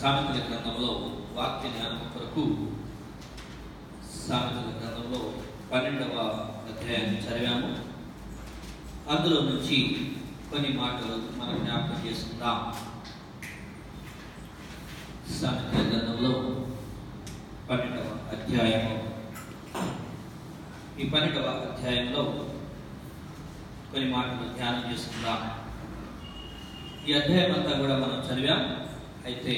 సామెతల గ్రంథంలో వాక్య జ్ఞానం కొరకు సామెతల గ్రంథంలో పన్నెండవ అధ్యాయాన్ని చదివాము అందులో నుంచి కొన్ని మాటలు మనం జ్ఞాపకం చేసుకుందాం సామెతల గ్రంథంలో పన్నెండవ అధ్యాయము ఈ పన్నెండవ అధ్యాయంలో కొన్ని మాటలు ధ్యానం చేసుకుందాం ఈ అధ్యాయం అంతా కూడా మనం చదివాం అయితే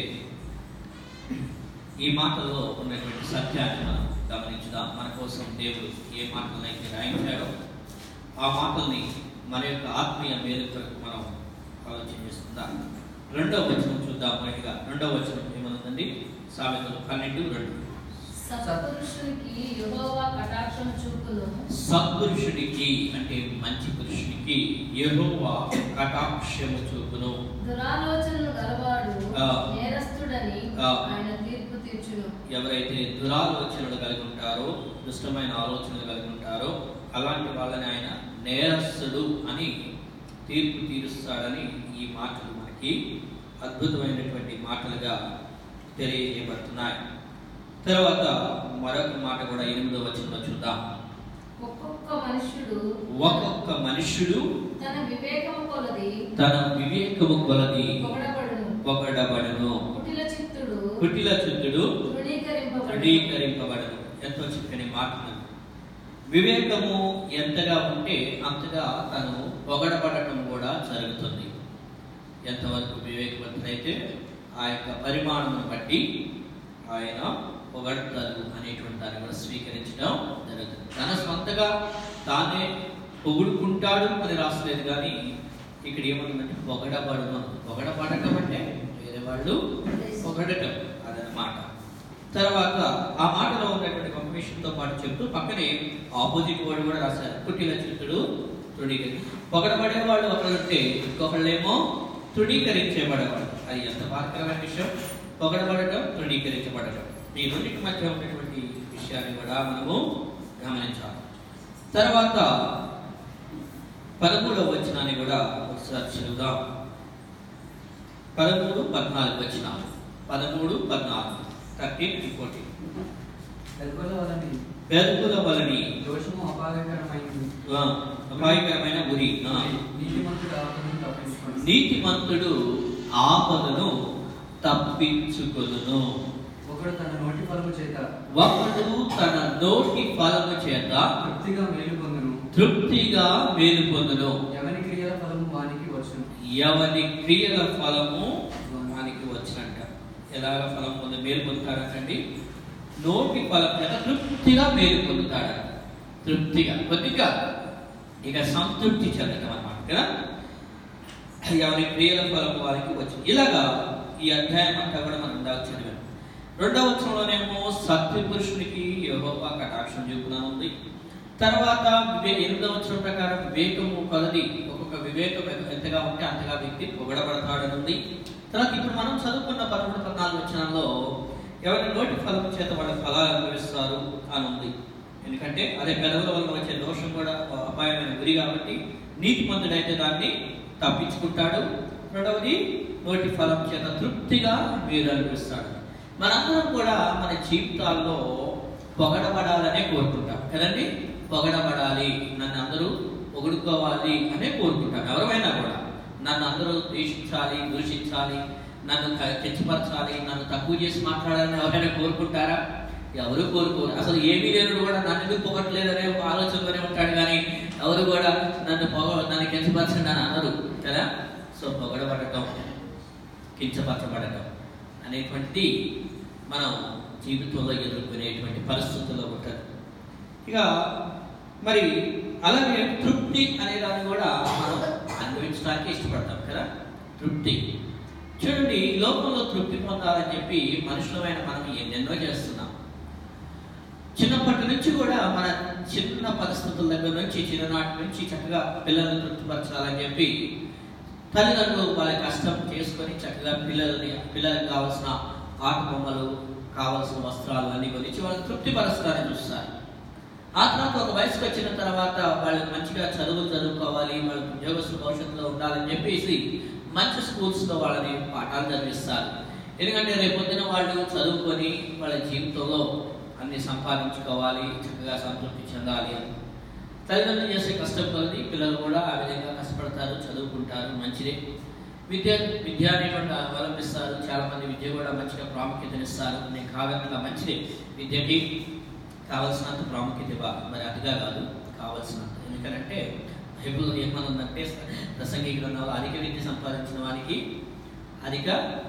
ఈ మాటల్లో ఉన్నటువంటి సత్యాన్ని మనం గమనించుదాం మన కోసం దేవుడు ఏ మాటలనైతే రాయించాడో ఆ మాటల్ని మన యొక్క ఆత్మీయ మేలు కొరకు మనం ఆలోచన చేసుకుందాం రెండవ వచనం చూద్దాం మొదటిగా రెండవ వచనం ఏమనుందండి సామెతలు పన్నెండు రెండు సత్పురుషునికి యెహోవా కటాక్షం చూపును సత్పురుషుడికి అంటే మంచి పురుషుడికి యెహోవా కటాక్షము చూపును దురాలోచనలు గలవాడు ఆ. నేరస్తుడని ఆ. ఆయన తీర్పు తీర్చును ఎవరైతే దురాలోచనలు కలిగి ఉంటారో దుష్టమైన ఆలోచనలు కలిగి ఉంటారో అలాంటి వాళ్ళని ఆయన నేరస్తుడు అని తీర్పు తీరుస్తాడని ఈ మాటలు మనకి అద్భుతమైనటువంటి మాటలుగా తెలియజేయబడుతున్నాయి తర్వాత మరొక మాట కూడా ఎనిమిదో వచనంలో చూద్దాం ఒక్కొక్క మనుష్యుడు ఒక్కొక్క మనుష్యుడు తన వివేకము కొలది తన వివేకము కొలది పొగడబడును పొగడబడును కుటిల చిత్తుడు కుటిల చుట్టుడు తృణీకరింపబడును దృఢీకరింపబడను ఎంతో చక్కని మాటలు వివేకము ఎంతగా ఉంటే అంతగా తను పొగడబడటం కూడా జరుగుతుంది ఎంతవరకు వివేకవంతుడైతే ఆ యొక్క పరిమాణమును బట్టి ఆయన పొగడతారు అనేటువంటి దాన్ని కూడా స్వీకరించడం జరుగుతుంది తన సొంతగా తానే పొగుడుకుంటాడు అని రాసలేదు కానీ ఇక్కడ ఏమనుందంటే పొగడబడును పొగడబడటం అంటే వేరే వాళ్ళు పొగడటం అదనమాట తర్వాత ఆ మాటలో ఉన్నటువంటి కంపిటీషన్ తో పాటు చెప్తూ పక్కనే ఆపోజిట్ వర్డ్ కూడా రాశారు కుట్టిల చిత్తుడు తృణీకరి పొగడబడేవాళ్ళు ఒకళ్ళుంటే ఇంకొకళ్ళేమో తృణీకరించేబడేవాళ్ళు అది ఎంత బాధకరమైన విషయం పొగడబడటం తృణీకరించబడటం ఈ రెండింటి మధ్య ఉన్నటువంటి విషయాన్ని కూడా మనము గమనించాలి తర్వాత పదమూడవ వచనాన్ని కూడా ఒకసారి చదువుదాం పదమూడు పద్నాలుగు వచనాలు పదమూడు పద్నాలుగు థర్టీన్ ఫోర్టీన్ పెద్దల వలని పెదకుల వలని దోషము అపాయకరమైనది ఆ, అపాయకరమైన ఉరి ఆ. నీతిమంతుడు ఆపదను తప్పించుకోండి నీతిమంతుడు ఆపదను తప్పించుకొనును ఒకడు తన నోటి ఫలము చేత ఒకడు తన నోటి ఫలము చేత తృప్తిగా మేలు పొందును తృప్తిగా మేలు పొందును ఎవని క్రియల ఫలము వానికి వచ్చును ఎవని క్రియల ఫలము వానికి వచ్చినట్ట ఎలాగ ఫలం పొంది మేలు పొందుతాడంటండి నోటి ఫలం చేత తృప్తిగా మేలు పొందుతాడు తృప్తిగా కొద్దిగా ఇక సంతృప్తి చెందటం అన్నమాట కదా ఎవరి క్రియల ఫలం వారికి వచ్చింది ఇలాగా ఈ అధ్యాయం అంతా కూడా మనం ఇందాక చదివాం రెండవ వచనంలోనేమో సత్య పురుషునికి యెహోవా కటాక్షం చూపునా ఉంది తర్వాత వివే ఎనిమిదవ వచనం ప్రకారం వివేకము కొలది ఒక్కొక్క వివేకం ఎంతగా ఉంటే అంతగా వ్యక్తి పొగడబడతాడని ఉంది తర్వాత ఇప్పుడు మనం చదువుకున్న పదమూడు పద్నాలుగు వచనాల్లో ఎవరి నోటి ఫలం చేత వాళ్ళ ఫలాలు అనుభవిస్తారు అని ఉంది ఎందుకంటే అదే పెదవుల వల్ల వచ్చే దోషం కూడా అపాయమైన గురి కాబట్టి నీతిమంతుడైతే దాన్ని తప్పించుకుంటాడు రెండవది నోటి ఫలం చేత తృప్తిగా మీరు అనిపిస్తాడు మనందరం కూడా మన జీవితాల్లో పొగడబడాలనే కోరుకుంటాం కదండి పొగడబడాలి నన్ను అందరూ పొగుడుకోవాలి అనే కోరుకుంటాం ఎవరైనా కూడా నన్ను అందరూ ద్వేషించాలి దూషించాలి నన్ను క- కించపరచాలి నన్ను తక్కువ చేసి మాట్లాడాలని ఎవరైనా కోరుకుంటారా ఎవరు కోరుకోరు అసలు ఏమీ లేరు కూడా నన్ను ఎందుకు పొగట్లేదనే ఒక ఆలోచనలోనే ఉంటాడు కానీ ఎవరు కూడా నన్ను పొగ నన్ను కించపరచండి అని అనరు కదా సో పొగడబడటం కించపరచబడటం అనేటువంటిది మనం జీవితంలో ఎదుర్కొనేటువంటి పరిస్థితుల్లో ఉంటుంది ఇక మరి అలాగే తృప్తి అనే దాన్ని కూడా మనం అనుభవించడానికి ఇష్టపడతాం కదా తృప్తి చూడండి ఈ లోకంలో తృప్తి పొందాలని చెప్పి మనుషులమైన మనం ఎన్నెన్నో చేస్తున్నాం చిన్నప్పటి నుంచి కూడా మన చిన్న పరిస్థితుల దగ్గర నుంచి చిన్ననాటి నుంచి చక్కగా పిల్లల్ని తృప్తిపరచాలని చెప్పి తల్లిదండ్రులు వాళ్ళ కష్టం చేసుకొని చక్కగా పిల్లల్ని పిల్లలకు కావాల్సిన ఆట బొమ్మలు కావాల్సిన వస్త్రాలు అన్ని కొనిచ్చి వాళ్ళని తృప్తిపరచడానికి చూస్తారు ఆ తర్వాత ఒక వయసుకు వచ్చిన తర్వాత వాళ్ళు మంచిగా చదువులు చదువుకోవాలి వాళ్ళకి ఉద్యోగస్తు భవిష్యత్తులో ఉండాలని చెప్పేసి మంచి స్కూల్స్లో వాళ్ళని పాఠాలు చదివిస్తారు ఎందుకంటే రేపొద్దున వాళ్ళు చదువుకొని వాళ్ళ జీవితంలో అన్ని సంపాదించుకోవాలి చక్కగా సంతృప్తి చెందాలి అని తల్లిదండ్రులు చేసే కష్టం కొలది పిల్లలు కూడా ఆ విధంగా కష్టపడతారు చదువుకుంటారు మంచిదే విద్య విద్య అనేటువంటి అవలంబిస్తారు చాలా మంది విద్య కూడా మంచిగా ప్రాముఖ్యతనిస్తారు నేను కాదన్నగా మంచిదే విద్యకి కావలసినంత ప్రాముఖ్యత ఇవ్వాలి మరి అతిగా కాదు కావలసినంత ఎందుకంటే బైబిల్లో ఏమని ఉందంటే ప్రసంగి గ్రంథంలో అధిక విద్య సంపాదించిన వానికి అధిక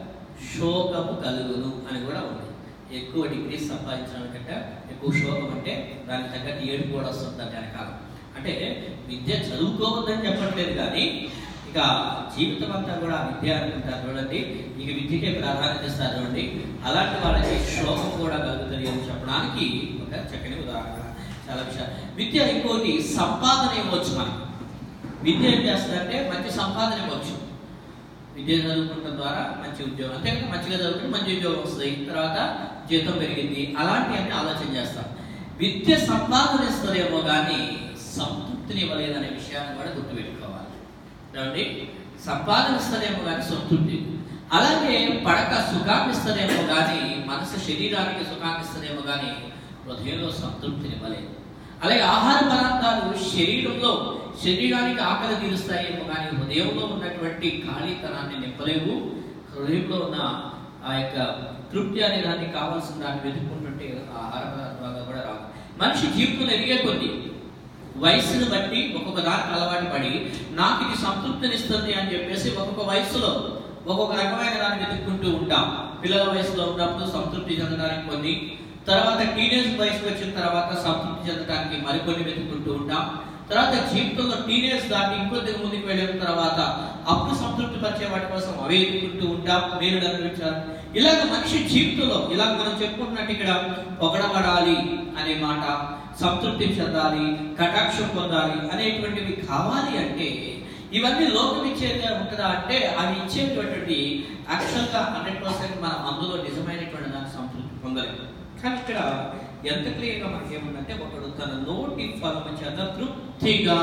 శోకము కలుగును అని కూడా ఉంది ఎక్కువ డిగ్రీస్ సంపాదించడం కంటే ఎక్కువ శోకం అంటే దానికి తగ్గట్టు ఏడుపు కూడా వస్తుంది దాని వెనకాల అంటే విద్య చదువుకోవద్దని చెప్పట్లేదు కానీ ఇక జీవితం అంతా కూడా విద్య అనుకుంటారు చూడండి ఇక విద్యకే ప్రాధాన్యత ఇస్తారు చూడండి అలాంటి వాళ్ళకి శోకం కూడా కలుగుతుంది అని చెప్పడానికి ఒక చక్కని ఉదాహరణ చాలా విషయాలు విద్య ఇంకోటి సంపాదన ఇవ్వచ్చు మనకి విద్య ఏం చేస్తుందంటే మంచి సంపాదన ఇవ్వచ్చు విద్య చదువుకోవడం ద్వారా మంచి ఉద్యోగం అంతే మంచిగా చదువుకుంటే మంచి ఉద్యోగం వస్తుంది తర్వాత జీతం పెరిగింది అలాంటివన్నీ ఆలోచన చేస్తాం విద్య సంపాదన ఇస్తుందేమో కానీ సంతృప్తిని ఇవ్వలేదనే విషయాన్ని కూడా గుర్తుపెట్టుకోవాలి ఏమండి సంపాదన ఇస్తుందేమో కానీ సంతృప్తి అలాగే పడక సుఖాన్ని ఇస్తుందేమో కానీ మనసు శరీరానికి సుఖాన్ని ఇస్తుందేమో కానీ హృదయంలో సంతృప్తిని ఇవ్వలేదు అలాగే ఆహార పదార్థాలు శరీరంలో శరీరానికి ఆకలి తీరుస్తాయేమో కానీ హృదయంలో ఉన్నటువంటి ఖాళీతనాన్ని నింపలేవు హృదయంలో ఉన్న ఆ యొక్క తృప్తి అనే దానికి కావాల్సిన దాన్ని వెతుక్కుంటుంటే ఆహార పదార్థాలు కూడా రావు మనిషి జీవితంలో ఎదిగే కొద్ది వయసును బట్టి ఒక్కొక్క దానికి అలవాటు పడి నాకు ఇది సంతృప్తినిస్తుంది అని చెప్పేసి ఒక్కొక్క వయసులో ఒక్కొక్క రకమైన దాన్ని వెతుక్కుంటూ ఉంటాం పిల్లల వయసులో ఉన్నప్పుడు సంతృప్తి చెందడానికి కొన్ని తర్వాత టీనేజ్ వయసుకు వచ్చిన తర్వాత సంతృప్తి చెందడానికి మరికొన్ని వెతుక్కుంటూ ఉంటాం తర్వాత జీవితంలో టీనేజ్ దాటి ఇంకొద్ది ముందుకు వెళ్ళిన తర్వాత అప్పుడు సంతృప్తి పరిచే వాటి కోసం అవే వెతుక్కుంటూ ఉంటాం మీరు అనుభవించారు ఇలాగ మనిషి జీవితంలో ఇలా మనం చెప్పుకుంటున్నట్టు ఇక్కడ పొగడబడాలి అనే మాట సంతృప్తి చెందాలి కటాక్షం పొందాలి అనేటువంటివి కావాలి అంటే ఇవన్నీ లోకం ఇచ్చేది ఉంటుందా అంటే అవి ఇచ్చేటువంటి యాక్చువల్గా హండ్రెడ్ పర్సెంట్ మనం అందులో నిజమైనటువంటి దాన్ని సంతృప్తి పొందలేదు కానీ ఇక్కడ ఎంత క్లియర్గా మనకి ఏముందంటే ఒకడు తన నోటి ఫలము చేత తృప్తిగా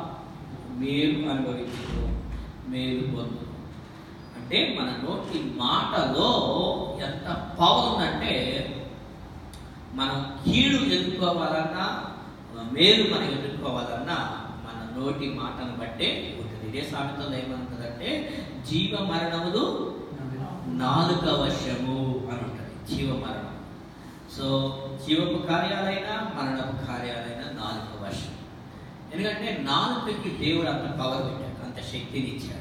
మేలు అనుభవించు మేలు పొందు అంటే మన నోటి మాటలో ఎంత పవర్ ఉందంటే మనం కీడు ఎదుర్కోవాలన్నా మేలు మనం ఎదుర్కోవాలన్నా మన నోటి మాటను బట్టే ఉంటుంది ఇదే సామెతలో ఏమంటుందంటే జీవ మరణములు నాలుక వశము అని ఉంటుంది జీవ మరణం సో జీవపు కార్యాలైనా మరణపు కార్యాలైనా నాలుక వశం ఎందుకంటే నాలుకకి దేవుడు అంత పవర్ పెట్టాడు అంత శక్తిని ఇచ్చాడు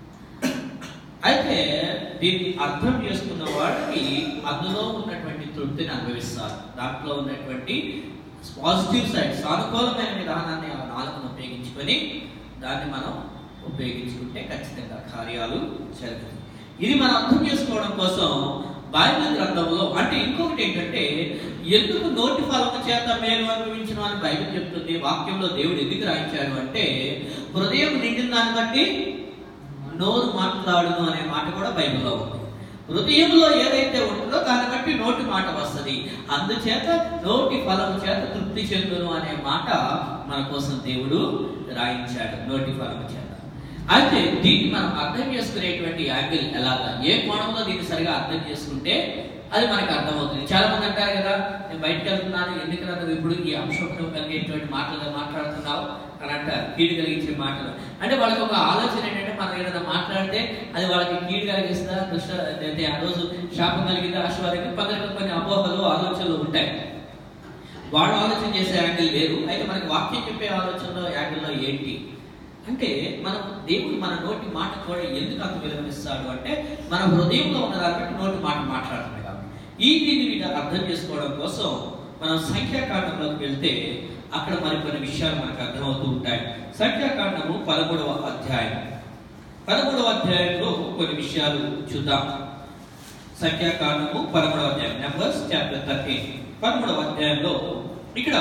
అయితే దీన్ని అర్థం చేసుకున్న వాడికి అందులో ఉన్నటువంటి తృప్తిని అనుభవిస్తారు దాంట్లో ఉన్నటువంటి పాజిటివ్ సైడ్ సానుకూలమైన విధానాన్ని ఆ నాలుగును ఉపయోగించుకొని దాన్ని మనం ఉపయోగించుకుంటే ఖచ్చితంగా కార్యాలు జరుగుతాయి ఇది మనం అర్థం చేసుకోవడం కోసం బైబిల్ గ్రంథంలో అంటే ఇంకొకటి ఏంటంటే ఎందుకు నోటి ఫలము చేత మేలు అనుభవించిన అని బైబిల్ చెప్తుంది వాక్యంలో దేవుడు ఎందుకు రాయించాడు అంటే హృదయం నిండిన దాన్ని బట్టి నోరు మాట్లాడును అనే మాట కూడా బైబిల్లో ఉంది హృదయంలో ఏదైతే ఉంటుందో దాన్ని బట్టి నోటి మాట వస్తుంది అందుచేత నోటి ఫలము చేత తృప్తి చెందును అనే మాట మన కోసం దేవుడు రాయించాడు నోటి ఫలము చేత అయితే దీన్ని మనం అర్థం చేసుకునేటువంటి యాంగిల్ ఎలాగా ఏ కోణంలో దీన్ని సరిగా అర్థం చేసుకుంటే అది మనకు అర్థమవుతుంది చాలా మంది అంటారు కదా నేను బయటకు వెళ్తున్నాను ఎందుకు నువ్వు ఇప్పుడు ఈ అంశం కలిగేటువంటి మాటలు మాట్లాడుతున్నావు అని అంటారు కీడు కలిగించే మాటలు అంటే వాళ్ళకి ఒక ఆలోచన ఏంటంటే మనం ఏదైనా మాట్లాడితే అది వాళ్ళకి కీడు కలిగిస్తుందా దుష్ట అయితే ఆ రోజు శాపం కలిగిందా ఆశీర్వాదం కొందరికి కొన్ని అపోహలు ఆలోచనలు ఉంటాయి వాళ్ళు ఆలోచన చేసే యాంగిల్ వేరు అయితే మనకి వాక్యం చెప్పే ఆలోచనలో యాంగిల్లో ఏంటి అంటే మనం దేవుడు మన నోటి మాట కూడా ఎందుకు అంత విలువనిస్తాడు అంటే మన హృదయంలో ఉన్న దాన్ని బట్టి నోటి మాట మాట్లాడుతుంది కాబట్టి ఈ దీన్ని వీటి అర్థం చేసుకోవడం కోసం మనం సంఖ్యాకాండంలోకి వెళ్తే అక్కడ మరికొన్ని విషయాలు మనకు అర్థమవుతూ ఉంటాయి సంఖ్యాకాండము పదమూడవ అధ్యాయం పదమూడవ అధ్యాయంలో కొన్ని విషయాలు చూద్దాం సంఖ్యాకాండము పదమూడవ అధ్యాయం నెంబర్స్ చాప్టర్ థర్టీన్ పదమూడవ అధ్యాయంలో ఇక్కడ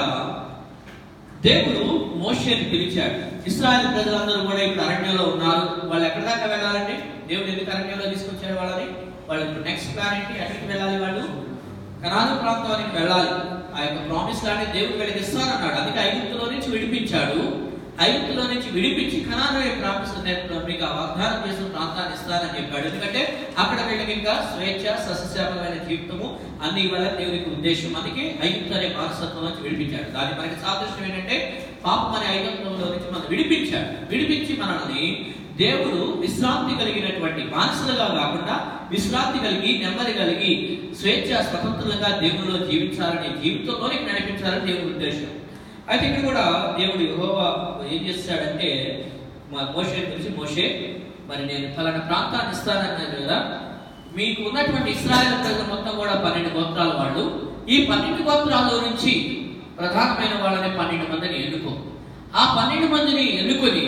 దేవుడు మోషేని పిలిచాడు ఇస్రాయల్ ప్రజలందరూ కూడా ఇప్పుడు అరణ్యంలో ఉన్నారు వాళ్ళు ఎక్కడి దాకా వెళ్ళాలండి దేవుడు ఎందుకు అరణ్యంలో తీసుకొచ్చాడు వాళ్ళని వాళ్ళు ఇప్పుడు నెక్స్ట్ ప్లాన్ ఏంటి ఎక్కడికి వెళ్ళాలి వాళ్ళు కనాను ప్రాంతానికి వెళ్ళాలి ఆ యొక్క ప్రామిస్ లాంటి దేవుడు వీళ్ళకి ఇస్తానన్నాడు అందుకే ఐగుప్తులో నుంచి విడిపించాడు ఐగుప్తులో నుంచి విడిపించి కనాను ప్రాప్తిస్తుంది మీకు ఆ వాగ్దానం చేసిన ప్రాంతాన్ని ఇస్తానని చెప్పాడు ఎందుకంటే అక్కడ వీళ్ళకి ఇంకా స్వేచ్ఛ సస్యశ్యామలమైన జీవితము అన్ని ఇవ్వాల దేవునికి ఉద్దేశం అందుకే ఐగుప్తు అనే వారసత్వం నుంచి విడిపించాడు దాని మనకి సాదృశ్యం ఏంటంటే పాపం అనే ఐగుప్తంలో నుంచి మనం విడిపించాడు విడిపించి మనల్ని దేవుడు విశ్రాంతి కలిగినటువంటి మానసులుగా కాకుండా విశ్రాంతి కలిగి నెమ్మది కలిగి స్వేచ్ఛ స్వతంత్రంగా దేవునిలో జీవించాలని జీవితంలోనికి నడిపించాలని దేవుని ఉద్దేశం అయితే ఇక్కడ కూడా దేవుడు యెహోవా ఏం చేస్తాడంటే మా మోషే గురించి మోషే మరి నేను ఫలానా ప్రాంతాన్ని ఇస్తానన్నాను కదా మీకు ఉన్నటువంటి ఇస్రాయల్ ప్రజలు మొత్తం కూడా పన్నెండు గోత్రాల వాళ్ళు ఈ పన్నెండు గోత్రాల నుంచి ప్రధానమైన వాళ్ళని పన్నెండు మందిని ఎన్నుకో ఆ పన్నెండు మందిని ఎన్నుకొని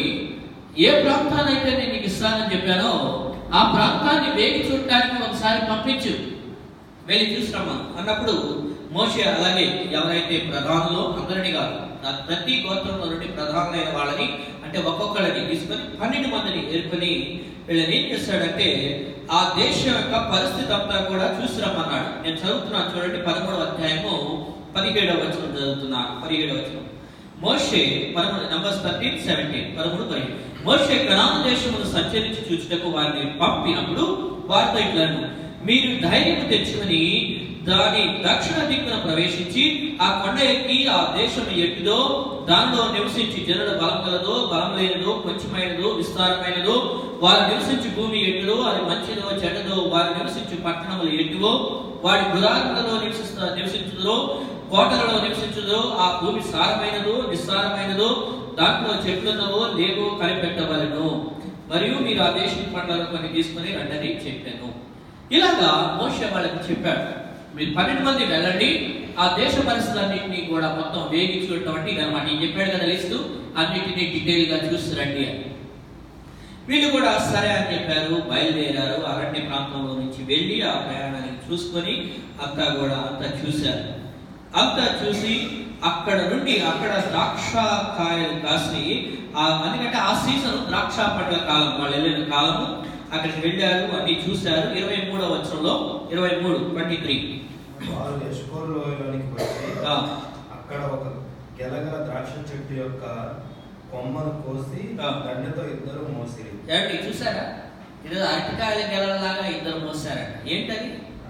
ఏ ప్రాంతాన్నైతే నేను నీకు ఇస్తానని చెప్పానో ఆ ప్రాంతాన్ని వేగి చూడటానికి ఒకసారి పంపించు వెళ్ళి చూసిరమ్మా అన్నప్పుడు మోషే అలాగే ఎవరైతే ప్రధానులో అందరినీ కాదు నా ప్రతి గోత్రంలో నుండి ప్రధానులైన వాళ్ళని అంటే ఒక్కొక్కళ్ళని తీసుకొని పన్నెండు మందిని ఏర్కొని వీళ్ళని ఏం చేస్తాడంటే ఆ దేశం యొక్క పరిస్థితి అంతా కూడా చూసిరమ్మన్నాడు నేను చదువుతున్నాను చూడండి పదమూడవ అధ్యాయము పదిహేడవ వచనం చదువుతున్నాను పదిహేడవ వచనం మోషే పదమూడు నంబర్స్ థర్టీన్ సెవెంటీన్ పదమూడు పదిహేడు మోషే కనాను దేశమును సంచరించి చూచుటకు వారిని పంపినప్పుడు వారితో ఇట్లను మీరు ధైర్యం తెచ్చుకొని దాని దక్షిణ దిక్కున ప్రవేశించి ఆ కొండ ఎక్కి ఆ దేశం ఎట్టిదో దానిలో నివసించి జనుల బలం కలదో బలం లేనిదో కొంచెమైనదో విస్తారమైనదో వారు నివసించి భూమి ఎట్టుదో అది మంచిదో చెడ్డదో వారు నివసించి పట్టణములు ఎట్టువో వాడి గురాలలో నివసిస్తా నివసించుదో కోటలలో నివసించుదో ఆ భూమి సారమైనదో నిస్సారమైనదో దాంట్లో చెట్లున్నవో లేవో కనిపెట్టవలను మరియు మీరు ఆ దేశం పంటలు కొన్ని తీసుకొని రండని చెప్పాను ఇలాగా మోషే వాళ్ళకి చెప్పాడు మీరు పన్నెండు మంది వెళ్ళండి ఆ దేశ పరిస్థితులన్నింటినీ కూడా మొత్తం వేగి చూడటం అంటే ఇదనమాట నేను చెప్పాడు కదా లిస్టు అన్నింటినీ డీటెయిల్ గా చూసి రండి అని వీళ్ళు కూడా సరే అని చెప్పారు బయలుదేరారు అరణ్య ప్రాంతంలో నుంచి వెళ్ళి ఆ ప్రయాణాన్ని చూసుకొని అంతా కూడా అంతా చూశారు అంతా చూసి అక్కడ నుండి అక్కడ ద్రాక్ష కాయలు కాసి ఆ ఎందుకంటే ఆ సీజన్ ద్రాక్ష పండ్ల కాలం వాళ్ళు వెళ్ళిన కాలము అక్కడికి వెళ్ళారు అన్ని చూశారు ఇరవై మూడవ వచ్చంలో ఇరవై మూడు ట్వంటీ త్రీ వారు ఎష్కోర్ లోయలోనికి వచ్చి అక్కడ ఒక గెలగల ద్రాక్ష చెట్టు యొక్క కొమ్మను కోసి ఆ. దండతో ఇద్దరు మోసిరి ఏమండి చూసారా ఇది అరటికాయల గెలలాగా ఇద్దరు మోసారంట ఏంటది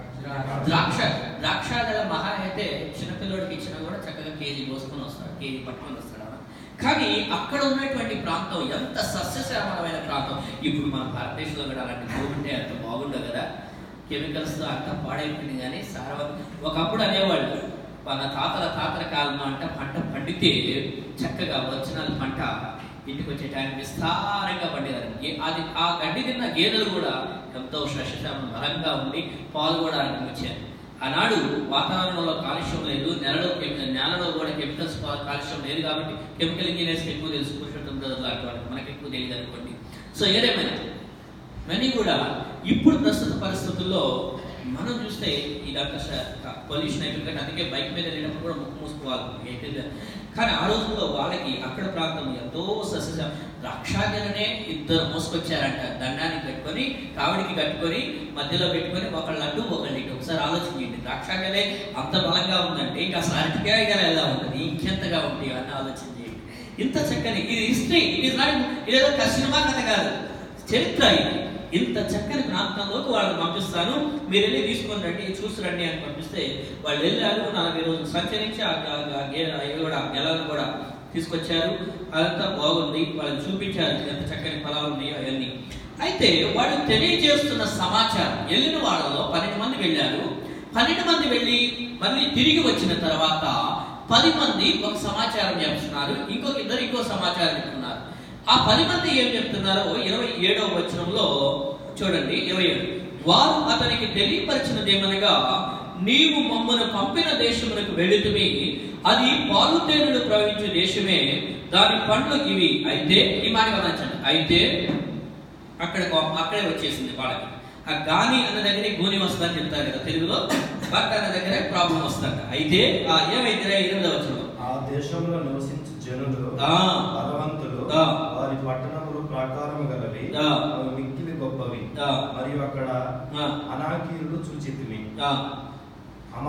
ద్రాక్ష ద్రాక్ష గల మహా అయితే చిన్నపిల్లోడికి ఇచ్చినా కూడా చక్కగా కేజీ పోసుకొని వస్తాడు కేజీ పట్టుకొని వస్తాడు ఆయన. కానీ అక్కడ ఉన్నటువంటి ప్రాంతం ఎంత సస్యశ్యామలమైన ప్రాంతం ఇప్పుడు మన భారతదేశంలో కూడా అలాంటి భూమి ఉంటే అంత బాగుండదు కదా కెమికల్స్ తో అంతా పాడైపోయింది కానీ సారవ ఒకప్పుడు అనేవాళ్ళు మన తాతల తాతల కాలం అంట పంట పండితే చక్కగా వచ్చిన పంట ఇంటికి వచ్చే టైం విస్తారంగా పండేదారు ఏ- అది ఆ గడ్డి తిన్న గేదెలు కూడా ఎంతో సస్యశ్యామం బలంగా ఉండి పాలు కూడా వచ్చారు ఆనాడు వాతావరణంలో కాలుష్యం లేదు నెలలో కెమి- నేలలో కూడా కెమికల్స్ కాలుష్యం లేదు కాబట్టి కెమికల్ ఇంజనీర్స్ ఎక్కువ తెలుసు పురుషోత్తం బ్రదర్ లాంటి వాళ్ళకి మనకి ఎక్కువ తెలియదు అనుకోండి సో ఏదేమైనా ఇవన్నీ కూడా ఇప్పుడు ప్రస్తుత పరిస్థితుల్లో మనం చూస్తే ఇదంతా పొల్యూషన్ అయిపోయింది అందుకే బైక్ మీద వెళ్ళినప్పుడు కూడా ముక్కు మూసుకోవాలి ఏంటిది కానీ ఆ రోజుల్లో వాళ్ళకి అక్కడ ప్రాంతం ఎంతో సస్య ద్రాక్షాగలనే ఇద్దరు మోసుకొచ్చారంట దండానికి పెట్టుకొని కావిడికి కట్టుకొని మధ్యలో పెట్టుకొని ఒకళ్ళు అడ్డు ఒకళ్ళు ఇటు ఒకసారి ఆలోచించండి ద్రాక్షాగలే అంత బలంగా ఉందంటే ఇంకా అసలు అరటికాయ గల ఎలా ఉంటుంది ఇంకెంతగా ఉంటుంది అని ఆలోచించండి ఇంత చక్కని ఇది హిస్టరీ ఇది ఇదేదో ఒక సినిమా కథ కాదు చరిత్ర ఇది ఇంత చక్కని ప్రాంతంలోకి వాళ్ళని పంపిస్తాను మీరు వెళ్ళి తీసుకొని రండి చూసి రండి అని పంపిస్తే వాళ్ళు వెళ్ళారు నలభై రోజులు సంచరించి ఆ ఆ- ఆ గే- అవి కూడా గెలను కూడా తీసుకొచ్చారు అదంతా బాగుంది వాళ్ళని చూపించారు ఎంత చక్కని ఫలాలు ఉన్నాయో అవన్నీ అయితే వాళ్ళు తెలియజేస్తున్న సమాచారం వెళ్ళిన వాళ్ళలో పన్నెండు మంది వెళ్ళారు పన్నెండు మంది వెళ్ళి మళ్ళీ తిరిగి వచ్చిన తర్వాత పది మంది ఒక సమాచారం చెప్తున్నారు ఇంకొక ఇద్దరు ఇంకో సమాచారం చెప్తున్నారు ఆ పది మంది ఏం చెప్తున్నారో ఇరవై ఏడవ వచనంలో చూడండి ఇరవై ఏడు వారు అతనికి తెలియపరిచినదేమనగా నీవు మమ్మను పంపిన దేశమునకు వెళుతుమి అది పాలుతేనులు ప్రవహించే దేశమే దాని పండ్లు ఇవి అయితే ఈ మాట గమనించండి అయితే అక్కడ అక్కడే వచ్చేసింది వాళ్ళకి ఆ గాని అన్న దగ్గరే గోని వస్తుందని చెప్తారు కదా తెలుగులో బట్ అన్న దగ్గరే ప్రాబ్లం వస్తుందంట అయితే ఆ ఏమైతే ఎనిమిదవ వచనంలో ఆ దేశంలో నివసించు జనులు ఆ. బలవంతులు ఆ. వారి పట్టణములు ప్రాకారము గలవి ఆ. అవి మిక్కిలి గొప్పవి ఆ. మరియు అక్కడ ఆ. అనాకీయులు చూచితిమి ఆ,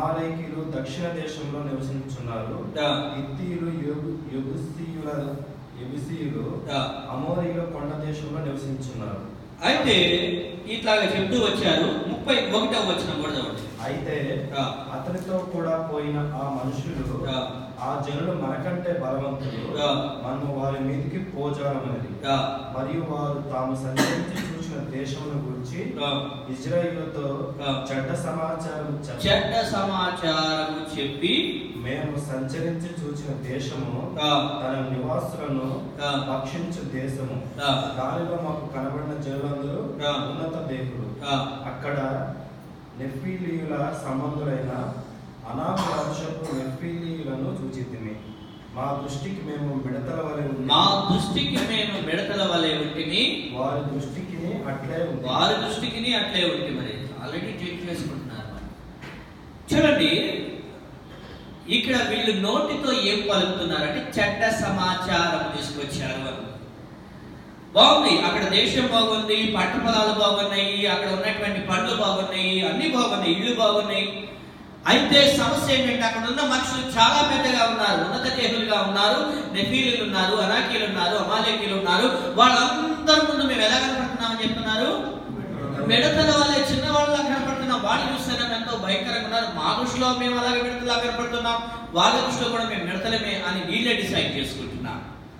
అమాలేకీయులు దక్షిణ దేశంలో నివసించున్నారు ఆ. హిత్తీయులు యోగు- యెబూసీయుల ఎబిసీయులు ఆ. అమోరీల కొండ దేశంలో నివసించున్నారు అయితే ఇట్లాగా చెప్తూ వచ్చారు ముప్పై ఒకటవ వచ్చిన కూడా చదవండి అయితే ఆ. అతనితో కూడా పోయిన ఆ మనుషులు ఆ. ఆ జనులు మనకంటే బలవంతులు ఆ. మనము వారి మీదకి పోజాలమని ఆ. మరియు వారు తాము సంచరించి చూసిన దేశమును గురించి ఆ. ఇజ్రాయిలతో ఆ. చెడ్డ సమాచారం చెప్ప చెడ్డ సమాచారము చెప్పి మేము సంచరించి చూసిన దేశము ఆ. తన నివాసులను ఆ. భక్షించు దేశము ఆ. దానిలో మాకు కనబడిన జనులందరూ ఆ. ఉన్నత దేహులు ఆ. అక్కడ నెఫీలీయుల సంబంధులైన అనాథ వంశపు నెఫీలీయులను చూచితిమి మా దృష్టికి మేము మిడతల వలె ఉంది మా దృష్టికి మేము మిడతల వలె ఉంటిని వారి దృష్టికి అట్లే ఉంది వారి దృష్టికి అట్లే ఉంది మరి ఆల్రెడీ చెక్ చేసుకుంటున్నారు మరి. చూడండి ఇక్కడ వీళ్ళు నోటితో ఏం పలుకుతున్నారంటే చెడ్డ సమాచారం తీసుకొచ్చారు అని బాగుంది అక్కడ దేశం బాగుంది పంట పొలాలు బాగున్నాయి అక్కడ ఉన్నటువంటి పండ్లు బాగున్నాయి అన్ని బాగున్నాయి ఇళ్ళు బాగున్నాయి అయితే సమస్య ఏంటంటే అక్కడ ఉన్న మనుషులు చాలా పెద్దగా ఉన్నారు ఉన్నత దేహులుగా ఉన్నారు నెఫీలు ఉన్నారు అనాకీలు ఉన్నారు అమాలేకీలు ఉన్నారు వాళ్ళందరి ముందు మేము ఎలా కనపడుతున్నామని చెప్తున్నారు మిడతల వల్లే చిన్న వాళ్ళ కనపడుతున్నాం వాళ్ళు చూస్తే నాకు ఎంతో భయంకరంగా ఉన్నారు మా దృష్టిలో మేము అలాగే మిడతలా కనపడుతున్నాం వాళ్ళ దృష్టిలో కూడా మేము మిడతలమే అని వీళ్ళే డిసైడ్ చేసుకుంటున్నాం